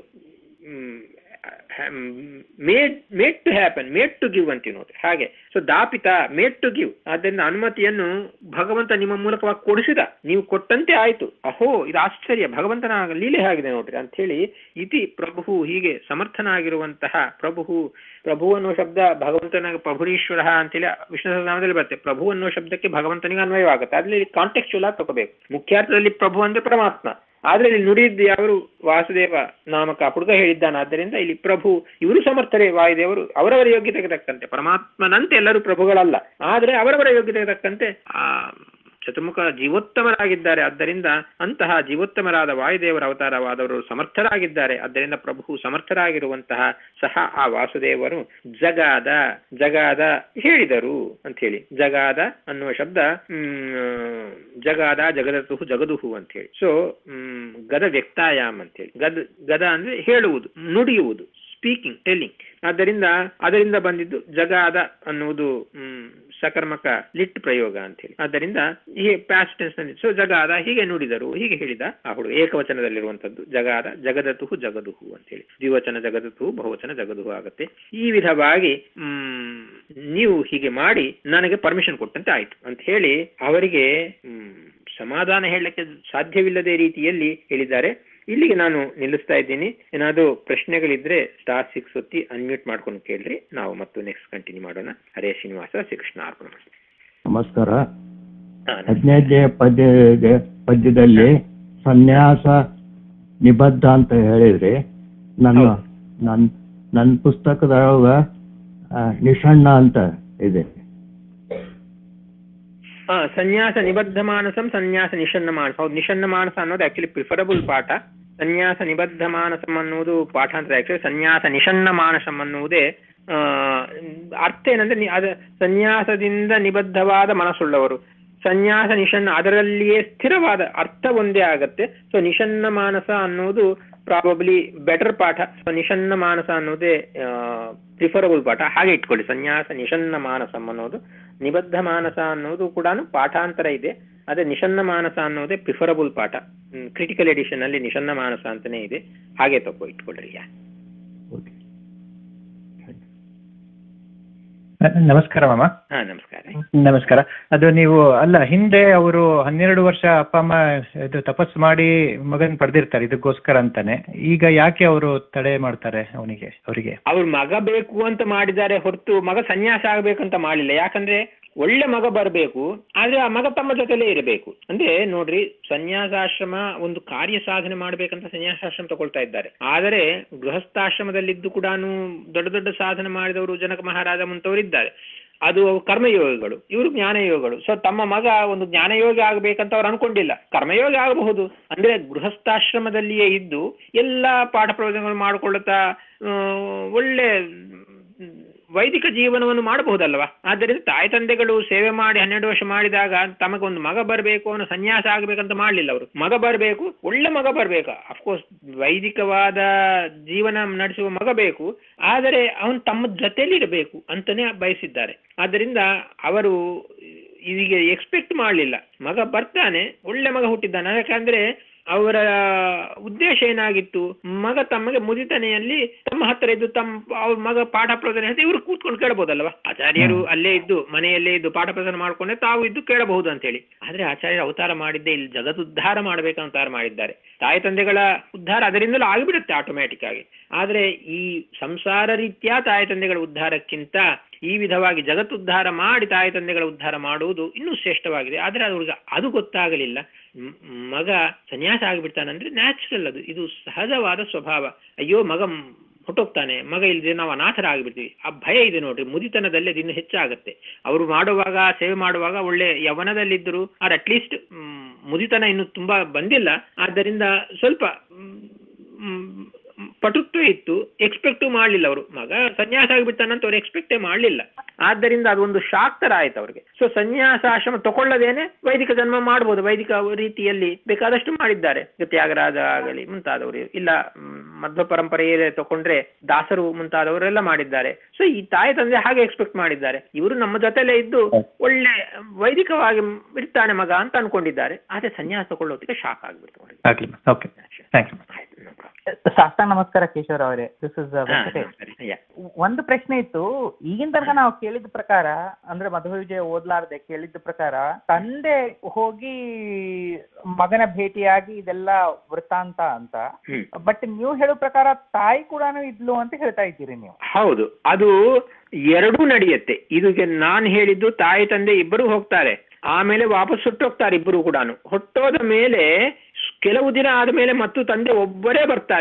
made made to happen made to give ಅಂತೀವಿ ನೋಡಿ ಹಾಗೆ ಸೊ ದಾಪಿತ ಮೇಡ್ ಟು ಗಿವ್ ಆದ್ದರಿಂದ ಅನುಮತಿಯನ್ನು ಭಗವಂತ ನಿಮ್ಮ ಮೂಲಕವಾಗಿ ಕೊಡಿಸಿದ ನೀವು ಕೊಟ್ಟಂತೆ ಆಯ್ತು ಅಹೋ ಇದು ಆಶ್ಚರ್ಯ ಭಗವಂತನ ಲೀಲೆ ಆಗಿದೆ ನೋಡ್ರಿ ಅಂತ ಹೇಳಿ ಇತಿ ಪ್ರಭು ಹೀಗೆ ಸಮರ್ಥನಾಗಿರುವಂತಹ ಪ್ರಭು ಪ್ರಭು ಅನ್ನೋ ಶಬ್ದ ಭಗವಂತನ ಪ್ರಭುರೀಶ್ವರ ಅಂತೇಳಿ ವಿಷ್ಣು ಸಹಸ್ರನಾಮದಲ್ಲಿ ಬರುತ್ತೆ ಪ್ರಭು ಅನ್ನೋ ಶಬ್ದಕ್ಕೆ ಭಗವಂತನಿಗೆ ಅನ್ವಯವಾಗುತ್ತೆ ಅದ್ರಲ್ಲಿ ಕಾಂಟೆಕ್ಚುಲ್ ಆಗಿ ತಗೋಬೇಕು ಮುಖ್ಯಾರ್ಥದಲ್ಲಿ ಪ್ರಭು ಅಂದ್ರೆ ಪರಮಾತ್ಮ ಆದ್ರೆ ಇಲ್ಲಿ ನುಡಿದ್ದು ಯಾರು ವಾಸುದೇವ ನಾಮಕ ಹುಡುಗ ಹೇಳಿದ್ದಾನೆ ಆದ್ದರಿಂದ ಇಲ್ಲಿ ಪ್ರಭು ಇವರು ಸಮರ್ಥರೇ ವಾಯುದೇವರು ಅವರವರ ಯೋಗ್ಯತೆಗೆ ತಕ್ಕಂತೆ ಪರಮಾತ್ಮನಂತೆ ಎಲ್ಲರೂ ಪ್ರಭುಗಳಲ್ಲ ಆದ್ರೆ ಅವರವರ ಯೋಗ್ಯತೆಗೆ ತಕ್ಕಂತೆ ಆ ಚತುರ್ಮುಖ ಜೀವೋತ್ತಮರಾಗಿದ್ದಾರೆ ಆದ್ದರಿಂದ ಅಂತಹ ಜೀವೋತ್ತಮರಾದ ವಾಯುದೇವರ ಅವತಾರವಾದವರು ಸಮರ್ಥರಾಗಿದ್ದಾರೆ ಆದ್ದರಿಂದ ಪ್ರಭು ಸಮರ್ಥರಾಗಿರುವಂತಹ ಸಹ ಆ ವಾಸುದೇವರು ಜಗಾದ ಜಗಾದ ಹೇಳಿದರು ಅಂತ ಹೇಳಿ ಜಗಾದ ಅನ್ನುವ ಶಬ್ದ ಹ್ಮ್ ಜಗಾದ ಜಗದತು ಜಗದುಹು ಅಂತ ಹೇಳಿ ಸೊ ಹ್ಮ್ ಗದ ವ್ಯಕ್ತಾಯಾಮ್ ಅಂತ ಹೇಳಿ ಗದ ಗದ ಅಂದ್ರೆ ಹೇಳುವುದು ನುಡಿಯುವುದು ಸ್ಪೀಕಿಂಗ್ ಟೆಲ್ಲಿಂಗ್ ಆದ್ದರಿಂದ ಅದರಿಂದ ಬಂದಿದ್ದು ಜಗಾದ ಅನ್ನುವುದು ಹ್ಮ್ ಸಕರ್ಮಕ ಲಿಟ್ ಪ್ರಯೋಗ ಅಂತ ಹೇಳಿ ಆದ್ದರಿಂದ ಈ ಪ್ಯಾಸ್ಟ್ ಟೆನ್ಸ್ ನಲ್ಲಿ ಸೊ ಜಗಾದ ಹೀಗೆ ನುಡಿದರು ಹೀಗೆ ಹೇಳಿದ ಆ ಹುಡುಗ ಏಕವಚನದಲ್ಲಿರುವಂತದ್ದು ಜಗಾದ ಜಗದತುಹು ಜಗದುಹು ಅಂತ ಹೇಳಿ ದ್ವಿವಚನ ಜಗದತುಹು ಬಹುವಚನ ಜಗದುಹು ಆಗುತ್ತೆ ಈ ವಿಧವಾಗಿ ಹ್ಮ್ ನೀವು ಹೀಗೆ ಮಾಡಿ ನನಗೆ ಪರ್ಮಿಷನ್ ಕೊಟ್ಟಂತೆ ಆಯ್ತು ಅಂತ ಹೇಳಿ ಅವರಿಗೆ ಹ್ಮ್ ಸಮಾಧಾನ ಹೇಳಲಿಕ್ಕೆ ಸಾಧ್ಯವಿಲ್ಲದೆ ರೀತಿಯಲ್ಲಿ ಹೇಳಿದ್ದಾರೆ ಇಲ್ಲಿಗೆ ನಾನು ನಿಲ್ಲಿಸ್ತಾ ಇದ್ದೀನಿ ಏನಾದ್ರು ಪ್ರಶ್ನೆಗಳಿದ್ರೆ ಸ್ಟಾರ್ ಸಿಕ್ಸ್ ಒತ್ತಿ ಅನ್ಮ್ಯೂಟ್ ಮಾಡ್ಕೊಂಡು ಕೇಳ್ರಿ ನಾವು ಮತ್ತು ನೆಕ್ಸ್ಟ್ ಕಂಟಿನ್ಯೂ ಮಾಡೋಣ ಹರೇ ಶ್ರೀನಿವಾಸ ಶ್ರೀಕೃಷ್ಣ ಅರ್ಪಣ ನಮಸ್ಕಾರ ಹಾ, ಹದಿನೈದನೇ ಪದ್ಯ ಪದ್ಯದಲ್ಲಿ ಸನ್ಯಾಸ ನಿಬದ್ಧ ಅಂತ ಹೇಳಿದ್ರಿ ನನ್ನ ಹೌದು. ನನ್ ನನ್ನ ಪುಸ್ತಕದೊಳಗ ಆ, ನಿಷಣ್ಣ ಅಂತ ಇದೆ ಹಾ ಸನ್ಯಾಸ ನಿಬದ್ಧ ಮಾನಸಂ ಸನ್ಯಾಸ ನಿಷನ್ನ ಮಾನಸ ಹೌದು ನಿಷನ್ನ ಮಾನಸ ಅನ್ನೋದು ಆಕ್ಚುಲಿ ಪ್ರಿಫರಬಲ್ ಪಾಠ ಸನ್ಯಾಸ ನಿಬದ್ಧ ಮಾನಸಂ ಅನ್ನುವುದು ಪಾಠಾಂತರ ಆಕ್ಚುಲಿ ಸನ್ಯಾಸ ನಿಷನ್ನ ಮಾನಸಂ ಅನ್ನುವುದೇ ಆ, ಅರ್ಥ ಏನಂದ್ರೆ ನಿ- ಅದ ಸನ್ಯಾಸದಿಂದ ನಿಬದ್ಧವಾದ ಮನಸ್ಸುಳ್ಳವರು ಸನ್ಯಾಸ ನಿಷನ್ನ ಅದರಲ್ಲಿಯೇ ಸ್ಥಿರವಾದ ಅರ್ಥ ಒಂದೇ ಆಗತ್ತೆ ಸೊ ನಿಷನ್ನ ಮಾನಸ ಅನ್ನೋದು ಪ್ರಾಬಬ್ಲಿ ಬೆಟರ್ ಪಾಠ ಸೊ ನಿಷನ್ನ ಮಾನಸ ಅನ್ನೋದೇ ಪ್ರಿಫರಬಲ್ ಪಾಠ ಹಾಗೆ ಇಟ್ಕೊಳ್ಳಿ ಸನ್ಯಾಸ ನಿಷನ್ನ ಮಾನಸಂ ಅನ್ನೋದು ನಿಬದ್ಧ ಮಾನಸ ಅನ್ನೋದು ಕೂಡ ಪಾಠಾಂತರ ಇದೆ ಅದೇ ನಿಷನ್ನ ಮಾನಸ ಅನ್ನೋದೇ ಪ್ರಿಫರಬಲ್ ಪಾಠ ಕ್ರಿಟಿಕಲ್ ಎಡಿಷನ್ ಅಲ್ಲಿ ನಿಷನ್ನ ಮಾನಸ ಅಂತಾನೆ ಇದೆ ಹಾಗೆ ತಗೋ ಇಟ್ಕೊಳ್ರಿ ಯಾ ಓಕೆ ನಮಸ್ಕಾರ ಮಾಮ ಹಾ ನಮಸ್ಕಾರ ನಮಸ್ಕಾರ ಅದು ನೀವು ಅಲ್ಲ ಹಿಂದೆ ಅವರು ಹನ್ನೆರಡು ವರ್ಷ ಅಪ್ಪ ಅಮ್ಮ ಇದು ತಪಸ್ಸು ಮಾಡಿ ಮಗನ್ ಪಡೆದಿರ್ತಾರೆ ಇದಕ್ಕೋಸ್ಕರ ಅಂತಾನೆ ಈಗ ಯಾಕೆ ಅವರು ತಡೆ ಮಾಡ್ತಾರೆ ಅವನಿಗೆ ಅವರಿಗೆ ಅವ್ರ ಮಗ ಬೇಕು ಅಂತ ಮಾಡಿದ್ದಾರೆ ಹೊರತು ಮಗ ಸನ್ಯಾಸ ಆಗ್ಬೇಕಂತ ಮಾಡಿಲ್ಲ ಯಾಕಂದ್ರೆ ಒಳ್ಳೆ ಮಗ ಬರಬೇಕು ಆದ್ರೆ ಆ ಮಗ ತಮ್ಮ ಜೊತೆಲೇ ಇರಬೇಕು ಅಂದ್ರೆ ನೋಡ್ರಿ ಸನ್ಯಾಸಾಶ್ರಮ ಒಂದು ಕಾರ್ಯ ಸಾಧನೆ ಮಾಡ್ಬೇಕಂತ ಸನ್ಯಾಸಾಶ್ರಮ ತಗೊಳ್ತಾ ಇದ್ದಾರೆ ಆದರೆ ಗೃಹಸ್ಥಾಶ್ರಮದಲ್ಲಿದ್ದು ಕೂಡ ದೊಡ್ಡ ದೊಡ್ಡ ಸಾಧನೆ ಮಾಡಿದವರು ಜನಕ ಮಹಾರಾಜ ಮುಂತವರು ಇದ್ದಾರೆ ಅದು ಕರ್ಮಯೋಗಿಗಳು ಇವರು ಜ್ಞಾನಯೋಗಿಗಳು ಸೊ ತಮ್ಮ ಮಗ ಒಂದು ಜ್ಞಾನಯೋಗಿ ಆಗ್ಬೇಕಂತ ಅವ್ರು ಅನ್ಕೊಂಡಿಲ್ಲ ಕರ್ಮಯೋಗಿ ಆಗಬಹುದು ಅಂದ್ರೆ ಗೃಹಸ್ಥಾಶ್ರಮದಲ್ಲಿಯೇ ಇದ್ದು ಎಲ್ಲಾ ಪಾಠ ಪ್ರವಚನಗಳು ಮಾಡಿಕೊಳ್ಳುತ್ತಾ ಆ, ಒಳ್ಳೆ ಮ್, ವೈದಿಕ ಜೀವನವನ್ನು ಮಾಡಬಹುದಲ್ವಾ ಆದ್ದರಿಂದ ತಾಯಿ ತಂದೆಗಳು ಸೇವೆ ಮಾಡಿ ಹನ್ನೆರಡು ವರ್ಷ ಮಾಡಿದಾಗ ತಮಗೊಂದು ಮಗ ಬರಬೇಕು ಅವನು ಸನ್ಯಾಸ ಆಗ್ಬೇಕಂತ ಮಾಡಲಿಲ್ಲ ಅವರು ಮಗ ಬರಬೇಕು ಒಳ್ಳೆ ಮಗ ಬರಬೇಕು ಅಫ್ಕೋರ್ಸ್ ವೈದಿಕವಾದ ಜೀವನ ನಡೆಸುವ ಮಗ ಬೇಕು ಆದರೆ ಅವನು ತಮ್ಮ ಜೊತೆಯಲ್ಲಿ ಇರಬೇಕು ಅಂತಾನೆ ಬಯಸಿದ್ದಾರೆ ಆದ್ದರಿಂದ ಅವರು ಈಗ ಎಕ್ಸ್ಪೆಕ್ಟ್ ಮಾಡಲಿಲ್ಲ ಮಗ ಬರ್ತಾನೆ ಒಳ್ಳೆ ಮಗ ಹುಟ್ಟಿದ್ದಾನೆ ಯಾಕಂದ್ರೆ ಅವರ ಉದ್ದೇಶ ಏನಾಗಿತ್ತು ಮಗ ತಮಗೆ ಮುದಿತನೆಯಲ್ಲಿ ತಮ್ಮ ಹತ್ತಿರ ಇದ್ದು ತಮ್ಮ ಅವ್ರ ಮಗ ಪಾಠ ಪ್ರವಚನ ಹೇಳ್ತಾ ಇವರು ಕೂತ್ಕೊಂಡು ಕೇಳಬಹುದಲ್ವಾ ಆಚಾರ್ಯರು ಅಲ್ಲೇ ಇದ್ದು ಮನೆಯಲ್ಲೇ ಇದ್ದು ಪಾಠ ಪ್ರವಚನ ಮಾಡ್ಕೊಂಡೆ ತಾವು ಇದ್ದು ಕೇಳಬಹುದು ಅಂತ ಹೇಳಿ ಆದ್ರೆ ಆಚಾರ್ಯರು ಅವತಾರ ಮಾಡಿದ್ದೆ ಇಲ್ಲಿ ಜಗತ್ ಉದ್ಧಾರ ಮಾಡಬೇಕಂತ ಅವತಾರ ಮಾಡಿದ್ದಾರೆ ತಾಯಿ ತಂದೆಗಳ ಉದ್ಧಾರ ಅದರಿಂದಲೂ ಆಗಿಬಿಡುತ್ತೆ ಆಟೋಮ್ಯಾಟಿಕ್ ಆಗಿ ಆದ್ರೆ ಈ ಸಂಸಾರ ರೀತ್ಯ ತಾಯಿ ತಂದೆಗಳ ಉದ್ಧಾರಕ್ಕಿಂತ ಈ ವಿಧವಾಗಿ ಜಗತ್ತುದ್ಧಾರ ಮಾಡಿ ತಾಯಿ ತಂದೆಗಳ ಉದ್ಧಾರ ಮಾಡುವುದು ಇನ್ನೂ ಶ್ರೇಷ್ಠವಾಗಿದೆ ಆದರೆ ಅವ್ರಿಗೆ ಅದು ಗೊತ್ತಾಗಲಿಲ್ಲ ಮ್- ಮಗ ಸನ್ಯಾಸ ಆಗಿಬಿಡ್ತಾನಂದ್ರೆ ನ್ಯಾಚುರಲ್ ಅದು ಇದು ಸಹಜವಾದ ಸ್ವಭಾವ ಅಯ್ಯೋ ಮಗ ಮ್- ಹೊಟ್ಟೋಗ್ತಾನೆ ಮಗ ಇಲ್ಲದೆ ನಾವು ಅನಾಥರ ಆಗಿಬಿಡ್ತೀವಿ ಆ ಭಯ ಇದೆ ನೋಡ್ರಿ ಮುದಿತನದಲ್ಲಿ ಅದು ಇನ್ನೂ ಹೆಚ್ಚಾಗುತ್ತೆ ಅವರು ಮಾಡುವಾಗ ಸೇವೆ ಮಾಡುವಾಗ ಒಳ್ಳೆ ಯವನದಲ್ಲಿದ್ದರು ಆರ್ ಅಟ್ಲೀಸ್ಟ್ ಮುದಿತನ ಇನ್ನು ತುಂಬಾ ಬಂದಿಲ್ಲ ಆದ್ದರಿಂದ ಸ್ವಲ್ಪ ಮ್, ಮ್, ಪಟುತ್ವ ಇತ್ತು ಎಕ್ಸ್ಪೆಕ್ಟ್ ಮಾಡಲಿಲ್ಲ ಅವರು ಮಗ ಸನ್ಯಾಸ ಆಗಿಬಿಡ್ತಾನಂತ ಅವ್ರು ಎಕ್ಸ್ಪೆಕ್ಟೇ ಮಾಡಲಿಲ್ಲ ಆದ್ದರಿಂದ ಅದೊಂದು ಶಾಕ್ ತರ ಆಯ್ತು ಅವ್ರಿಗೆ ಸೊ ಸನ್ಯಾಸಾಶ್ರಮ ತಗೊಳ್ಳದೇನೆ ವೈದಿಕ ಜನ್ಮ ಮಾಡಬಹುದು ವೈದಿಕ ರೀತಿಯಲ್ಲಿ ಬೇಕಾದಷ್ಟು ಮಾಡಿದ್ದಾರೆ ಈಗ ತ್ಯಾಗರಾಜ ಆಗಲಿ ಮುಂತಾದವರು ಇಲ್ಲ ಮ್, ಮಧ್ವ ಪರಂಪರೆಯೇ ತಗೊಂಡ್ರೆ ದಾಸರು ಮುಂತಾದವರೆಲ್ಲ ಮಾಡಿದ್ದಾರೆ ಸೊ ಈ ತಾಯಿ ತಂದೆ ಹಾಗೆ ಎಕ್ಸ್ಪೆಕ್ಟ್ ಮಾಡಿದ್ದಾರೆ ಇವರು ನಮ್ಮ ಜೊತೆಲೇ ಇದ್ದು ಒಳ್ಳೆ ವೈದಿಕವಾಗಿ ಇರ್ತಾನೆ ಮಗ ಅಂತ ಅನ್ಕೊಂಡಿದ್ದಾರೆ ಆದ್ರೆ ಸನ್ಯಾಸ ತಗೊಳ್ಳೋದಕ್ಕೆ ಶಾಕ್ ಆಗ್ಬಿಡ್ತು ಅವ್ರಿಗೆ ಆಗ್ಲಿ ಓಕೆ ಥ್ಯಾಂಕ್ ಯು ಆಯ್ತು, no problem. ಸಾಷ್ಟಾಂಗ ನಮಸ್ಕಾರ ಕಿಶೋರ್ ಅವರೇ ದಿಸ್ ಇಸ್ ಹಾ, ವೆಂಕಟೇಶ್ ಸರಿ, yeah. ಒಂದು ಪ್ರಶ್ನೆ ಇತ್ತು ಈಗಿನ ತನಕ ನಾವು ಕೇಳಿದ ಪ್ರಕಾರ ಅಂದ್ರೆ ಮಧು ವಿಜಯ ಓದ್ಲಾರ್ದೆ ಕೇಳಿದ ಪ್ರಕಾರ ತಂದೆ ಹೋಗಿ ಮಗನ ಭೇಟಿಯಾಗಿ ಇದೆಲ್ಲ ವೃತ್ತಾಂತ ಅಂತ ಹ್ಮ್ ಬಟ್ ನೀವು ಹೇಳೋ ಪ್ರಕಾರ ತಾಯಿ ಕೂಡ ಇದ್ಲು ಅಂತ ಹೇಳ್ತಾ ಇದ್ದೀರಿ ನೀವು ಹೌದು ಅದು ಎರಡೂ ನಡೆಯುತ್ತೆ ಇದು ನಾನು ಹೇಳಿದ್ದು ತಾಯಿ ತಂದೆ ಇಬ್ಬರು ಹೋಗ್ತಾರೆ ಆಮೇಲೆ ವಾಪಸ್ ಹುಟ್ಟೋಗ್ತಾರೆ ಇಬ್ಬರು ಕೂಡ ಹುಟ್ಟೋದ ಮೇಲೆ ಕೆಲವು ದಿನ ಆದ ಮೇಲೆ ಮತ್ತು ತಂದೆ ಒಬ್ಬರೇ ಬರ್ತಾರೆ